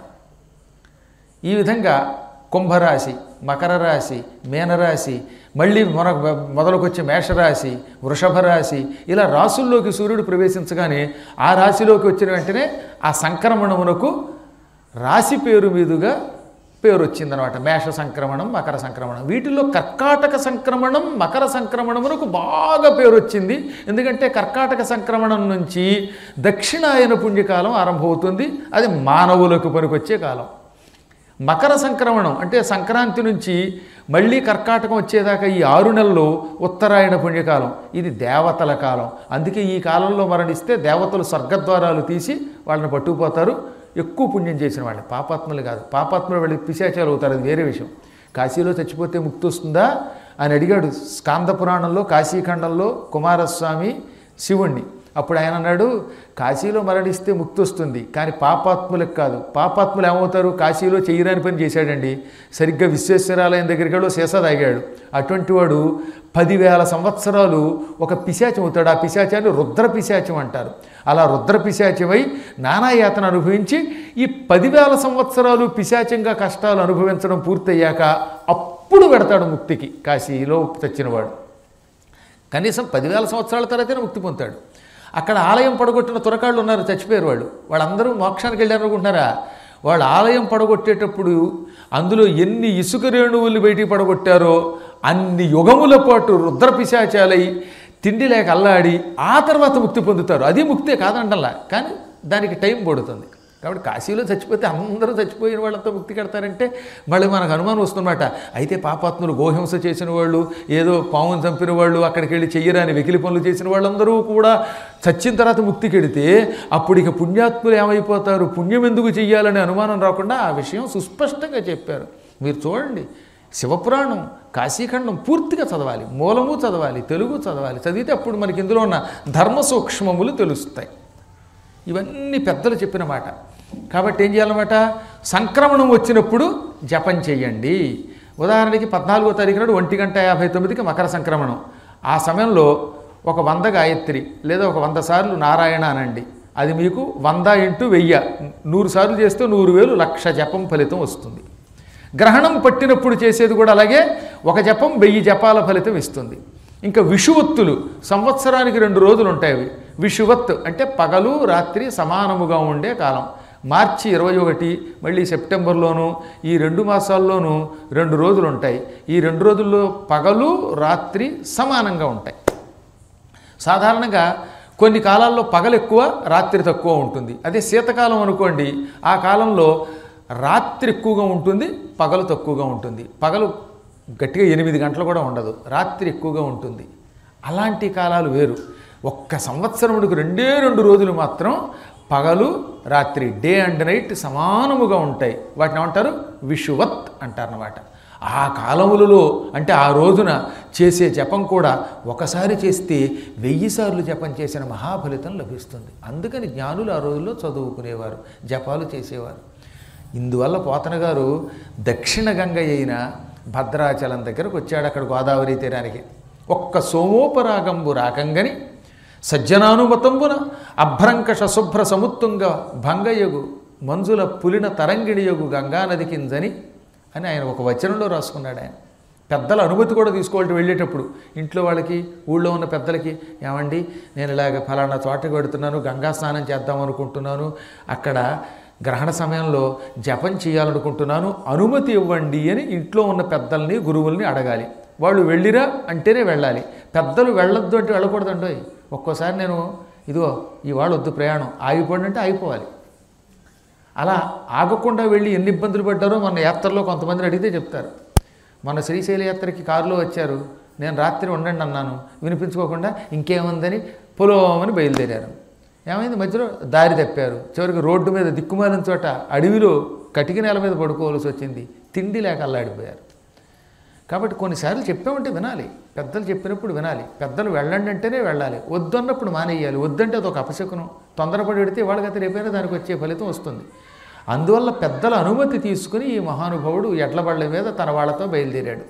ఈ విధంగా కుంభరాశి మకర రాశి మీనరాశి మళ్ళీ మన మొదలుకొచ్చే మేషరాశి వృషభ రాశి ఇలా రాసుల్లోకి సూర్యుడు ప్రవేశించగానే ఆ రాశిలోకి వచ్చిన వెంటనే ఆ సంక్రమణమునకు రాశి పేరు మీదుగా పేరు వచ్చిందనమాట మేష సంక్రమణం మకర సంక్రమణం వీటిల్లో కర్కాటక సంక్రమణం మకర సంక్రమణమునకు బాగా పేరు వచ్చింది ఎందుకంటే కర్కాటక సంక్రమణం నుంచి దక్షిణాయన పుణ్యకాలం ఆరంభమవుతుంది అది మానవులకు పనికొచ్చే కాలం మకర సంక్రమణం అంటే సంక్రాంతి నుంచి మళ్ళీ కర్కాటకం వచ్చేదాకా ఈ ఆరు నెలలు ఉత్తరాయణ పుణ్యకాలం ఇది దేవతల కాలం అందుకే ఈ కాలంలో మరణిస్తే దేవతలు స్వర్గద్వారాలు తీసి వాళ్ళని పట్టుకుపోతారు ఎక్కువ పుణ్యం చేసిన వాళ్ళు పాపాత్ములు కాదు పాపాత్ములు వెళ్ళి పిశాచాలు అవుతారు అది వేరే విషయం కాశీలో చచ్చిపోతే ముక్తి వస్తుందా అని అడిగాడు స్కాంద పురాణంలో కాశీఖండంలో కుమారస్వామి శివుణ్ణి అప్పుడు ఆయన అన్నాడు కాశీలో మరణిస్తే ముక్తి వస్తుంది కానీ పాపాత్ములకు కాదు పాపాత్ములు ఏమవుతారు కాశీలో చెయ్యరాని పని చేశాడండి సరిగ్గా విశ్వేశ్వరాలయం దగ్గరికి వెళ్ళి సీసా తాగాడు అటువంటి వాడు పదివేల సంవత్సరాలు ఒక పిశాచం అవుతాడు ఆ పిశాచాన్ని రుద్ర పిశాచం అంటారు అలా రుద్ర పిశాచమై నానాయాతన అనుభవించి ఈ పదివేల సంవత్సరాలు పిశాచంగా కష్టాలు అనుభవించడం పూర్తయ్యాక అప్పుడు పెడతాడు ముక్తికి కాశీలో చచ్చినవాడు కనీసం పదివేల సంవత్సరాల తర్వాతనే ముక్తి పొందుతాడు అక్కడ ఆలయం పడగొట్టిన తురకాళ్ళు ఉన్నారు చచ్చిపోయారు వాళ్ళు వాళ్ళందరూ మోక్షానికి వెళ్ళారు అనుకుంటున్నారా వాళ్ళు ఆలయం పడగొట్టేటప్పుడు అందులో ఎన్ని ఇసుక రేణువులు బయటికి పడగొట్టారో అన్ని యుగముల పాటు రుద్ర పిశాచాలై తిండి లేక అల్లాడి ఆ తర్వాత ముక్తి పొందుతారు అది ముక్తే కాదంటల్లా కానీ దానికి టైం పడుతుంది కాబట్టి కాశీలో చచ్చిపోతే అందరూ చచ్చిపోయిన వాళ్ళతో ముక్తి కడతారంటే మళ్ళీ మనకు అనుమానం వస్తుందన్నమాట అయితే పాపాత్ములు గోహింస చేసిన వాళ్ళు ఏదో పావును చంపిన వాళ్ళు అక్కడికి వెళ్ళి చెయ్యరాని వెకిలి పనులు చేసిన వాళ్ళందరూ కూడా చచ్చిన తర్వాత ముక్తి కెడితే అప్పుడు ఇక పుణ్యాత్ములు ఏమైపోతారు పుణ్యం ఎందుకు చెయ్యాలనే అనుమానం రాకుండా ఆ విషయం సుస్పష్టంగా చెప్పారు మీరు చూడండి శివపురాణం కాశీఖండం పూర్తిగా చదవాలి మూలము చదవాలి తెలుగు చదవాలి చదివితే అప్పుడు మనకి ఇందులో ఉన్న ధర్మ సూక్ష్మములు తెలుస్తాయి ఇవన్నీ పెద్దలు చెప్పిన మాట కాబట్టి ఏం చేయాలన్నమాట సంక్రమణం వచ్చినప్పుడు జపం చేయండి ఉదాహరణకి పద్నాలుగో తారీఖు నాడు ఒంటి గంట యాభై తొమ్మిదికి మకర సంక్రమణం ఆ సమయంలో ఒక వంద గాయత్రి లేదా ఒక వంద సార్లు నారాయణ అనండి అది మీకు వంద ఇంటూ వెయ్యి నూరు సార్లు చేస్తే నూరు వేలు లక్ష జపం ఫలితం వస్తుంది గ్రహణం పట్టినప్పుడు చేసేది కూడా అలాగే ఒక జపం వెయ్యి జపాల ఫలితం ఇస్తుంది ఇంకా విషువత్తులు సంవత్సరానికి రెండు రోజులు ఉంటాయి అవి విషువత్ అంటే పగలు రాత్రి సమానముగా ఉండే కాలం మార్చి ఇరవై ఒకటి మళ్ళీ సెప్టెంబర్లోను ఈ రెండు మాసాల్లోనూ రెండు రోజులు ఉంటాయి ఈ రెండు రోజుల్లో పగలు రాత్రి సమానంగా ఉంటాయి సాధారణంగా కొన్ని కాలాల్లో పగలు ఎక్కువ రాత్రి తక్కువ ఉంటుంది అదే శీతకాలం అనుకోండి ఆ కాలంలో రాత్రి ఎక్కువగా ఉంటుంది పగలు తక్కువగా ఉంటుంది పగలు గట్టిగా ఎనిమిది గంటలు కూడా ఉండదు రాత్రి ఎక్కువగా ఉంటుంది అలాంటి కాలాలు వేరు ఒక్క సంవత్సరముడికి రెండే రెండు రోజులు మాత్రం పగలు రాత్రి డే అండ్ నైట్ సమానముగా ఉంటాయి వాటిని ఏమంటారు విషువత్ అంటారనమాట ఆ కాలములలో అంటే ఆ రోజున చేసే జపం కూడా ఒకసారి చేస్తే వెయ్యి సార్లు జపం చేసిన మహాఫలితం లభిస్తుంది అందుకని జ్ఞానులు ఆ రోజుల్లో చదువుకునేవారు జపాలు చేసేవారు ఇందువల్ల పోతన గారు దక్షిణ గంగ అయిన భద్రాచలం దగ్గరకు వచ్చాడు అక్కడ గోదావరి తీరానికి ఒక్క సోమోపరాగంబు రాకంగని సజ్జనానుమతంబున అభ్రంకష శుభ్ర సముత్తుంగ భంగయగు మంజుల పులిన తరంగిణియగు గంగానది కింజని అని ఆయన ఒక వచనంలో రాసుకున్నాడు ఆయన పెద్దల అనుమతి కూడా తీసుకోవాలి వెళ్ళేటప్పుడు ఇంట్లో వాళ్ళకి ఊళ్ళో ఉన్న పెద్దలకి ఏమండి నేను ఇలాగ ఫలానా చోటకి పెడుతున్నాను గంగా స్నానం చేద్దాం అనుకుంటున్నాను అక్కడ గ్రహణ సమయంలో జపం చేయాలనుకుంటున్నాను అనుమతి ఇవ్వండి అని ఇంట్లో ఉన్న పెద్దల్ని గురువుల్ని అడగాలి వాళ్ళు వెళ్ళిరా అంటేనే వెళ్ళాలి పెద్దలు వెళ్ళొద్దు అంటే వెళ్ళకూడదండి ఒక్కోసారి నేను ఇదిగో ఇవాళ వద్దు ప్రయాణం ఆగిపోండి అంటే ఆగిపోవాలి అలా ఆగకుండా వెళ్ళి ఎన్ని ఇబ్బందులు పడ్డారో మన యాత్రలో కొంతమందిని అడిగితే చెప్తారు మన శ్రీశైల యాత్రకి కారులో వచ్చారు నేను రాత్రి ఉండండి అన్నాను వినిపించుకోకుండా ఇంకేముందని పొలోమని బయలుదేరారు ఏమైంది మధ్యలో దారి తప్పారు చివరికి రోడ్డు మీద దిక్కుమాలిన చోట అడవిలో కటిక నేల మీద పడుకోవాల్సి వచ్చింది తిండి లేక అల్లాడిపోయారు కాబట్టి కొన్నిసార్లు చెప్పామంటే వినాలి పెద్దలు చెప్పినప్పుడు వినాలి పెద్దలు వెళ్ళండి అంటేనే వెళ్ళాలి వద్దన్నప్పుడు మానేయాలి వద్దంటే అదొక అపశకునం తొందరపడి పెడితే వాళ్ళకైతే రేపైనా దానికి వచ్చే ఫలితం వస్తుంది అందువల్ల పెద్దల అనుమతి తీసుకుని ఈ మహానుభావుడు ఎడ్లబళ్ళ మీద తన వాళ్ళతో బయలుదేరాడు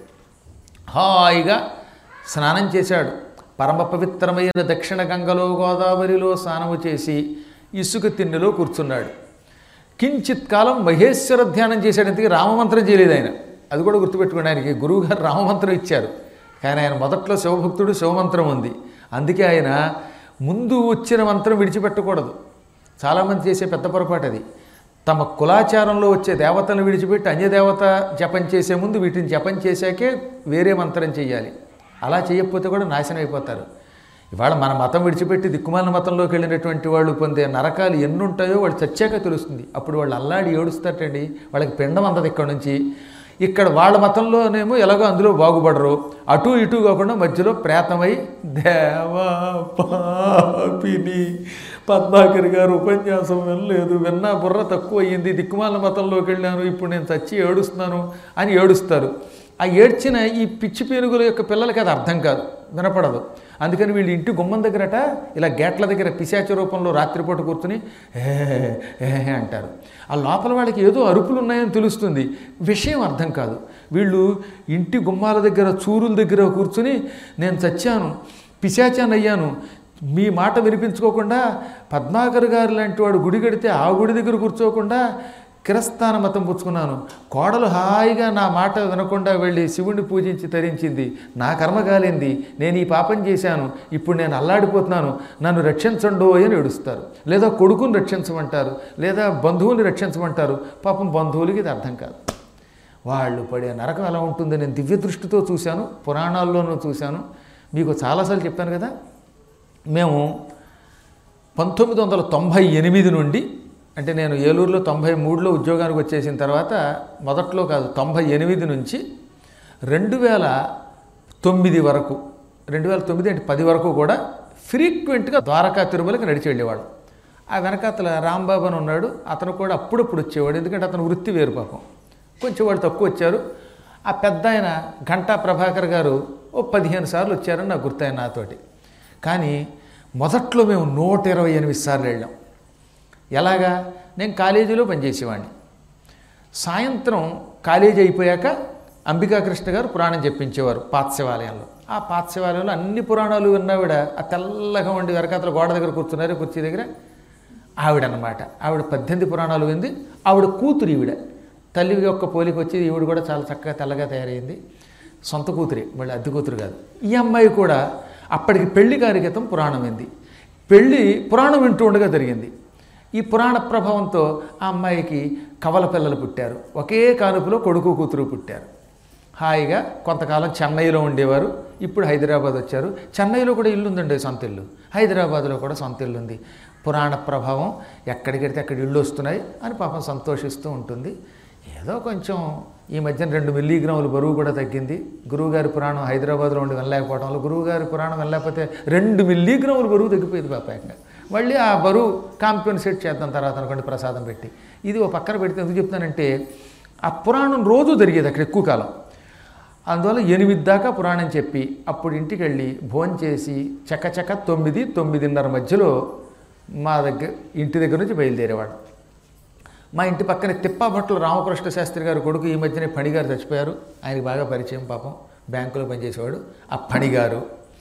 హాయిగా స్నానం చేశాడు పరమ పవిత్రమైన దక్షిణ గంగలో గోదావరిలో స్నానము చేసి ఇసుక తిన్నెలో కూర్చున్నాడు కించిత్ కాలం మహేశ్వర ధ్యానం చేశాడు ఇంతకీ రామమంత్రం చేయలేదు ఆయన అది కూడా గుర్తుపెట్టుకోండి ఆయనకి గురువుగారు రామమంత్రం ఇచ్చారు కానీ ఆయన మొదట్లో శివభక్తుడు శివమంత్రం ఉంది అందుకే ఆయన ముందు వచ్చిన మంత్రం విడిచిపెట్టకూడదు చాలామంది చేసే పెద్ద పొరపాటు అది తమ కులాచారంలో వచ్చే దేవతలను విడిచిపెట్టి అన్యదేవత జపం చేసే ముందు వీటిని జపం చేశాకే వేరే మంత్రం చేయాలి అలా చేయకపోతే కూడా నాశనం అయిపోతారు ఇవాళ మన మతం విడిచిపెట్టి దిక్కుమాలిన మతంలోకి వెళ్ళినటువంటి వాళ్ళు పొందే నరకాలు ఎన్ని ఉంటాయో వాళ్ళు చచ్చాక తెలుస్తుంది అప్పుడు వాళ్ళు అల్లాడి ఏడుస్తారటండి వాళ్ళకి పిండం అందదు ఇక్కడ నుంచి ఇక్కడ వాళ్ళ మతంలోనేమో ఎలాగో అందులో బాగుపడరు అటు ఇటు కాకుండా మధ్యలో ప్రేతమై దేవా పాపిని పద్మాకర్ గారు ఉపన్యాసం వినలేదు విన్నా బుర్ర తక్కువ అయ్యింది దిక్కుమాల మతంలోకి వెళ్ళాను ఇప్పుడు నేను చచ్చి ఏడుస్తున్నాను అని ఏడుస్తారు ఆ ఏడ్చిన ఈ పిచ్చి పేనుగుల యొక్క పిల్లలకి అది అర్థం కాదు వినపడదు అందుకని వీళ్ళు ఇంటి గుమ్మం దగ్గరట ఇలా గేట్ల దగ్గర పిశాచ రూపంలో రాత్రిపూట కూర్చుని ఏ ఏ అంటారు ఆ లోపల వాళ్ళకి ఏదో అరుపులు ఉన్నాయని తెలుస్తుంది విషయం అర్థం కాదు వీళ్ళు ఇంటి గుమ్మాల దగ్గర చూరుల దగ్గర కూర్చుని నేను చచ్చాను పిశాచాన్ని అయ్యాను మీ మాట వినిపించుకోకుండా పద్మాకర్ గారు లాంటి వాడు గుడి కడితే ఆ గుడి దగ్గర కూర్చోకుండా కిరస్థాన మతం పుచ్చుకున్నాను కోడలు హాయిగా నా మాట వినకుండా వెళ్ళి శివుణ్ణి పూజించి తరించింది నా కర్మ కాలింది నేను ఈ పాపం చేశాను ఇప్పుడు నేను అల్లాడిపోతున్నాను నన్ను రక్షించండు అని ఏడుస్తారు లేదా కొడుకుని రక్షించమంటారు లేదా బంధువుని రక్షించమంటారు పాపం బంధువులకి ఇది అర్థం కాదు వాళ్ళు పడే నరకం ఎలా ఉంటుందో నేను దివ్య దృష్టితో చూశాను పురాణాల్లోనూ చూశాను మీకు చాలాసార్లు చెప్పాను కదా మేము పంతొమ్మిది వందల తొంభై ఎనిమిది నుండి అంటే నేను ఏలూరులో తొంభై మూడులో ఉద్యోగానికి వచ్చేసిన తర్వాత మొదట్లో కాదు తొంభై ఎనిమిది నుంచి రెండు వేల తొమ్మిది వరకు రెండు వేల తొమ్మిది అంటే పది వరకు కూడా ఫ్రీక్వెంట్గా ద్వారకా తిరుమలకి నడిచి వెళ్ళేవాడు ఆ వెనకాతల రాంబాబు అని ఉన్నాడు అతను కూడా అప్పుడప్పుడు వచ్చేవాడు ఎందుకంటే అతను వృత్తి వేరు పాపం కొంచెం వాడు తక్కువ వచ్చారు ఆ పెద్ద ఆయన ఘంటా ప్రభాకర్ గారు ఓ పదిహేను సార్లు వచ్చారని నాకు గుర్తాయి నాతోటి కానీ మొదట్లో మేము నూట ఇరవై ఎనిమిది సార్లు వెళ్ళాం ఎలాగా నేను కాలేజీలో పనిచేసేవాడిని సాయంత్రం కాలేజీ అయిపోయాక అంబికాకృష్ణ గారు పురాణం చెప్పించేవారు పాత శివాలయంలో ఆ పాత శివాలయంలో అన్ని పురాణాలు విన్నావిడ ఆ తెల్లగా ఉండి వెనకాతల గోడ దగ్గర కూర్చున్నారు కుర్చీ దగ్గర ఆవిడనమాట ఆవిడ పద్దెనిమిది పురాణాలు వింది ఆవిడ కూతురు ఈవిడ తల్లి యొక్క పోలికి వచ్చి ఈవిడ కూడా చాలా చక్కగా తెల్లగా తయారైంది సొంత కూతురే మళ్ళీ అద్దె కూతురు కాదు ఈ అమ్మాయి కూడా అప్పటికి పెళ్లి కార్యక్రమం పురాణం వింది పెళ్ళి పురాణం వింటూ ఉండగా జరిగింది ఈ పురాణ ప్రభావంతో ఆ అమ్మాయికి కవల పిల్లలు పుట్టారు ఒకే కానుపులో కొడుకు కూతురు పుట్టారు హాయిగా కొంతకాలం చెన్నైలో ఉండేవారు ఇప్పుడు హైదరాబాద్ వచ్చారు చెన్నైలో కూడా ఇల్లు ఉందండి సొంత ఇల్లు హైదరాబాద్లో కూడా సొంత ఇల్లు ఉంది పురాణ ప్రభావం ఎక్కడికెడితే అక్కడ ఇళ్ళు వస్తున్నాయి అని పాపం సంతోషిస్తూ ఉంటుంది ఏదో కొంచెం ఈ మధ్యన రెండు మిల్లీగ్రాములు బరువు కూడా తగ్గింది గురువుగారి పురాణం హైదరాబాద్లో ఉండి వెళ్ళలేకపోవడంలో గురువుగారి పురాణం వెళ్ళలేకపోతే రెండు మిల్లీగ్రాములు బరువు తగ్గిపోయింది పాపంగా మళ్ళీ ఆ బరువు కాంపెన్సేట్ చేద్దాం తర్వాత అనుకోండి ప్రసాదం పెట్టి ఇది ఓ పక్కన పెడితే ఎందుకు చెప్తానంటే ఆ పురాణం రోజు జరిగేది అక్కడ ఎక్కువ కాలం అందువల్ల ఎనిమిది దాకా పురాణం చెప్పి అప్పుడు ఇంటికి వెళ్ళి భోంచేసి చకచక తొమ్మిది తొమ్మిదిన్నర మధ్యలో మా దగ్గర ఇంటి దగ్గర నుంచి బయలుదేరేవాడు మా ఇంటి పక్కనే తిప్పాభట్ల రామకృష్ణ శాస్త్రి గారు కొడుకు ఈ మధ్యనే పణిగారు చచ్చిపోయారు ఆయనకి బాగా పరిచయం పాపం బ్యాంకులో పనిచేసేవాడు ఆ పణిగారు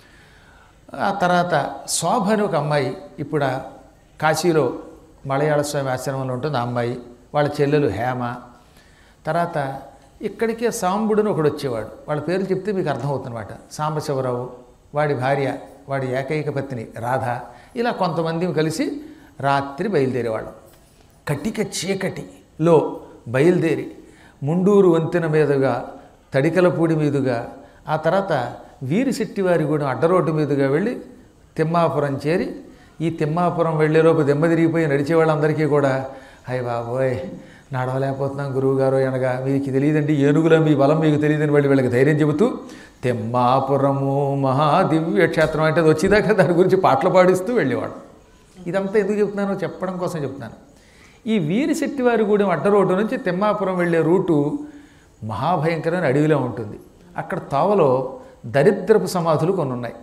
ఆ తర్వాత శోభ అని ఒక అమ్మాయి ఇప్పుడు ఆ కాశీలో మలయాళ స్వామి ఆశ్రమంలో ఉంటుంది ఆ అమ్మాయి వాళ్ళ చెల్లెలు హేమ తర్వాత ఇక్కడికే సాంబుడుని ఒకడు వచ్చేవాడు వాళ్ళ పేర్లు చెప్తే మీకు అర్థమవుతుందన్నమాట సాంబశివరావు వాడి భార్య వాడి ఏకైక పత్ని రాధ ఇలా కొంతమంది కలిసి రాత్రి బయలుదేరేవాళ్ళం కటిక చీకటిలో బయలుదేరి ముండూరు వంతెన మీదుగా తడికలపూడి మీదుగా ఆ తర్వాత వీరిశెట్టివారిగూడెం అడ్డరోడ్డు మీదుగా వెళ్ళి తిమ్మాపురం చేరి ఈ తిమ్మాపురం వెళ్ళేలోపు దెమ్మ తిరిగిపోయి నడిచే వాళ్ళందరికీ కూడా అయ్య బాబోయ్ నడవలేకపోతున్నాం గురువుగారు అనగా మీకు తెలియదండి ఏనుగుల మీ బలం మీకు తెలియదని వాళ్ళు వీళ్ళకి ధైర్యం చెబుతూ తిమ్మాపురము మహాదివ్య క్షేత్రం అంటే అది వచ్చేదాకా దాని గురించి పాటలు పాడిస్తూ వెళ్ళేవాడు ఇదంతా ఎందుకు చెప్తున్నానో చెప్పడం కోసం చెప్తున్నాను ఈ వీరిశెట్టివారి గూడెం అడ్డ రోడ్డు నుంచి తిమ్మాపురం వెళ్ళే రూటు మహాభయంకరమైన అడవిలో ఉంటుంది అక్కడ తావలో దరిద్రపు సమాధులు కొన్ని ఉన్నాయి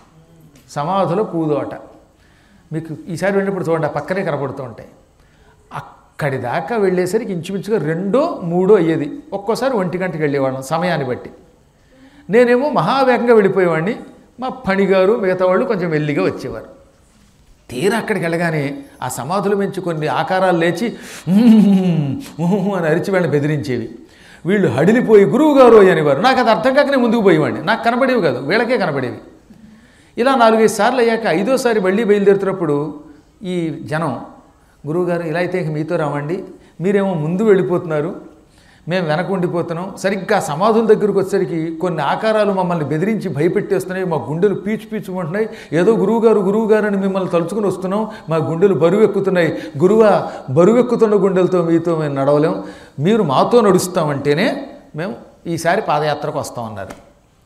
సమాధుల పూదోట మీకు ఈసారి వెళ్ళినప్పుడు చూడండి ఆ పక్కనే కనపడుతూ ఉంటాయి అక్కడి దాకా వెళ్ళేసరికి ఇంచుమించుగా రెండో మూడో అయ్యేది ఒక్కోసారి ఒంటి గంటకి వెళ్ళేవాళ్ళం సమయాన్ని బట్టి నేనేమో మహావేగంగా వెళ్ళిపోయేవాడిని మా పనిగారు మిగతా వాళ్ళు కొంచెం మెల్లిగా వచ్చేవారు తీరా అక్కడికి వెళ్ళగానే ఆ సమాధుల మించి కొన్ని ఆకారాలు లేచి "ఉమ్మ్, ఉమ్మ్" అని అరిచి వాళ్ళని బెదిరించేవి వీళ్ళు హడిలిపోయి గురువు గారు అనేవారు నాకు అది అర్థం కాకనే ముందుకు పోయేవాడిని నాకు కనబడేవి కాదు వీళ్ళకే కనబడేవి ఇలా నాలుగైదు సార్లు అయ్యాక ఐదోసారి మళ్ళీ బయలుదేరుతున్నప్పుడు ఈ జనం గురువుగారు ఇలా అయితే ఇంక మీతో రావండి మీరేమో ముందు వెళ్ళిపోతున్నారు మేము వెనక ఉండిపోతున్నాం సరిగ్గా సమాధుల దగ్గరకు వచ్చేసరికి కొన్ని ఆకారాలు మమ్మల్ని బెదిరించి భయపెట్టేస్తున్నాయి మా గుండెలు పీచు పీచుకుంటున్నాయి ఏదో గురువుగారు గురువుగారు అని మిమ్మల్ని తలుచుకుని వస్తున్నాం మా గుండెలు బరువు ఎక్కుతున్నాయి గురువా బరువు ఎక్కుతున్న గుండెలతో మీతో మేము నడవలేం మీరు మాతో నడుస్తామంటేనే మేము ఈసారి పాదయాత్రకు వస్తామన్నారు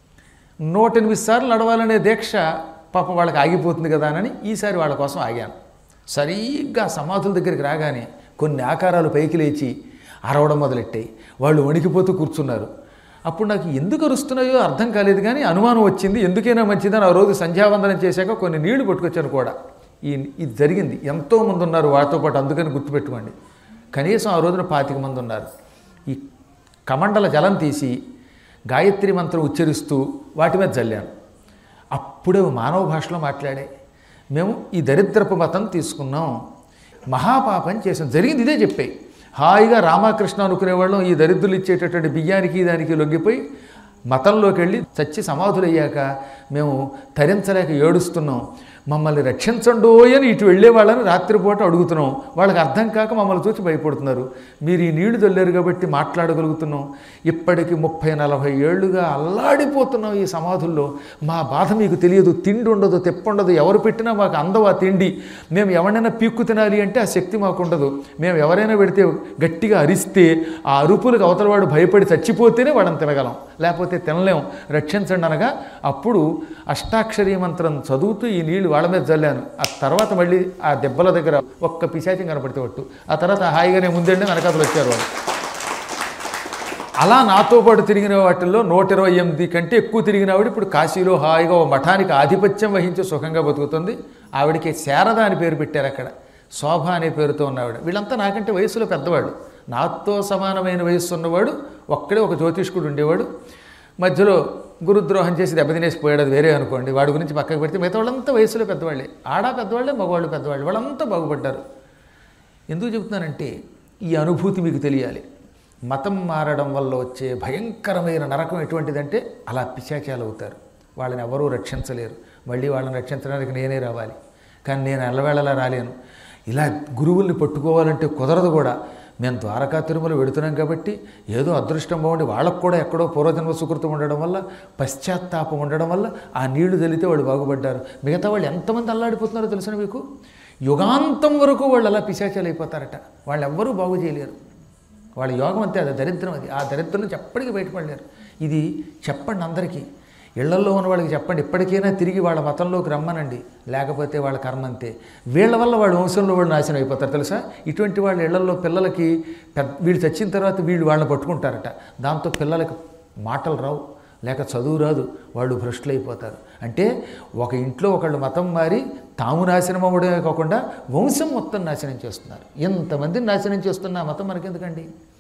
నూట ఎనిమిది సార్లు నడవాలనే దీక్ష పాపం వాళ్ళకి ఆగిపోతుంది కదా అని ఈసారి వాళ్ళ కోసం ఆగాను సరిగ్గా సమాధుల దగ్గరికి రాగానే కొన్ని ఆకారాలు పైకి లేచి అరవడం మొదలెట్టాయి వాళ్ళు వణికిపోతూ కూర్చున్నారు అప్పుడు నాకు ఎందుకు అరుస్తున్నాయో అర్థం కాలేదు కానీ అనుమానం వచ్చింది ఎందుకైనా మంచిదని ఆ రోజు సంధ్యావందనం చేశాక కొన్ని నీళ్లు పట్టుకొచ్చాను కూడా ఈ ఇది జరిగింది ఎంతోమంది ఉన్నారు వాటితో పాటు అందుకని గుర్తుపెట్టుకోండి కనీసం ఆ రోజున పాతిక మంది ఉన్నారు ఈ కమండల జలం తీసి గాయత్రి మంత్రం ఉచ్చరిస్తూ వాటి మీద చల్లాను అప్పుడే మానవ భాషలో మాట్లాడే మేము ఈ దరిద్రపు మతం తీసుకున్నాం మహాపాపం చేసాం జరిగింది ఇదే చెప్పాయి హాయిగా రామకృష్ణ అనుకునేవాళ్ళం ఈ దరిద్రులు ఇచ్చేటటువంటి బియ్యానికి దానికి లొంగిపోయి మతంలోకి వెళ్ళి చచ్చి సమాధులయ్యాక మేము తరించలేక ఏడుస్తున్నాం మమ్మల్ని రక్షించండో అని ఇటు వెళ్ళే వాళ్ళని రాత్రిపూట అడుగుతున్నాం వాళ్ళకి అర్థం కాక మమ్మల్ని చూసి భయపడుతున్నారు మీరు ఈ నీళ్లు చల్లారు కాబట్టి మాట్లాడగలుగుతున్నాం ఇప్పటికి ముప్పై నలభై ఏళ్ళుగా అల్లాడిపోతున్నాం ఈ సమాధుల్లో మా బాధ మీకు తెలియదు తిండి ఉండదు తెప్పుండదు ఎవరు పెట్టినా మాకు అందవా తిండి మేము ఎవరైనా పీక్కు తినాలి అంటే ఆ శక్తి మాకు ఉండదు మేము ఎవరైనా పెడితే గట్టిగా అరిస్తే ఆ అరుపులకు అవతలవాడు భయపడి చచ్చిపోతేనే వాడని తినగలం లేకపోతే తినలేం రక్షించండి అనగా అప్పుడు అష్టాక్షరీ మంత్రం చదువుతూ ఈ నీళ్లు వాళ్ళ మీద చల్లాను ఆ తర్వాత మళ్ళీ ఆ దెబ్బల దగ్గర ఒక్క పిశాచం కనపడితే ఒట్టు ఆ తర్వాత హాయిగానే ముందండి వెనకాతలు వచ్చారు వాళ్ళు అలా నాతో పాటు తిరిగిన వాటిల్లో నూట ఇరవై ఎనిమిది కంటే ఎక్కువ తిరిగిన ఆవిడ ఇప్పుడు కాశీలో హాయిగా ఓ మఠానికి ఆధిపత్యం వహించి సుఖంగా బతుకుతుంది ఆవిడకి శారద అని పేరు పెట్టారు అక్కడ శోభ అనే పేరుతో ఉన్న ఆవిడ వీళ్ళంతా నాకంటే వయసులో పెద్దవాడు నాతో సమానమైన వయస్సు ఉన్నవాడు ఒక్కడే ఒక జ్యోతిష్కుడు ఉండేవాడు మధ్యలో గురుద్రోహం చేసి దెబ్బతినేసి పోయాడు అది వేరే అనుకోండి వాడి గురించి పక్కకు పెడితే మిగతా వాళ్ళంతా వయసులో పెద్దవాళ్ళే ఆడ పెద్దవాళ్ళే మగవాళ్ళు పెద్దవాళ్ళు వాళ్ళంతా బాగుపడ్డారు ఎందుకు చెబుతున్నానంటే ఈ అనుభూతి మీకు తెలియాలి మతం మారడం వల్ల వచ్చే భయంకరమైన నరకం ఎటువంటిదంటే అలా పిశాచాలు అవుతారు వాళ్ళని ఎవరూ రక్షించలేరు మళ్ళీ వాళ్ళని రక్షించడానికి నేనే రావాలి కానీ నేను ఎల్లవేళలా రాలేను ఇలా గురువుల్ని పట్టుకోవాలంటే కుదరదు కూడా మేము ద్వారకా తిరుమల వెడుతున్నాం కాబట్టి ఏదో అదృష్టం బాగుండి వాళ్ళకు కూడా ఎక్కడో పూర్వజన్మ సుకృతం ఉండడం వల్ల పశ్చాత్తాపం ఉండడం వల్ల ఆ నీళ్లు తెలితే వాళ్ళు బాగుపడ్డారు మిగతా వాళ్ళు ఎంతమంది అల్లాడిపోతున్నారో తెలుసిన మీకు యుగాంతం వరకు వాళ్ళు అలా పిశాచాలు అయిపోతారట వాళ్ళు ఎవ్వరూ బాగు చేయలేరు వాళ్ళ యోగం అంతే అది దరిద్రం అది ఆ దరిద్రం నుంచి ఎప్పటికీ బయటపడలేరు ఇది చెప్పండి అందరికీ ఇళ్లలో ఉన్న వాళ్ళకి చెప్పండి ఇప్పటికైనా తిరిగి వాళ్ళ మతంలోకి రమ్మనండి లేకపోతే వాళ్ళ కర్మ అంతే వీళ్ళ వల్ల వాళ్ళ వంశంలో వాళ్ళు నాశనం అయిపోతారు తెలుసా ఇటువంటి వాళ్ళ ఇళ్లలో పిల్లలకి పెద్ద వీళ్ళు చచ్చిన తర్వాత వీళ్ళు వాళ్ళని పట్టుకుంటారట దాంతో పిల్లలకి మాటలు రావు లేక చదువు రాదు వాళ్ళు భ్రష్టులైపోతారు అంటే ఒక ఇంట్లో ఒకళ్ళు మతం మారి తాము నాశనం అవ్వడమే కాకుండా వంశం మొత్తం నాశనం చేస్తున్నారు ఎంతమందిని నాశనం చేస్తున్న ఆ మతం మనకెందుకండి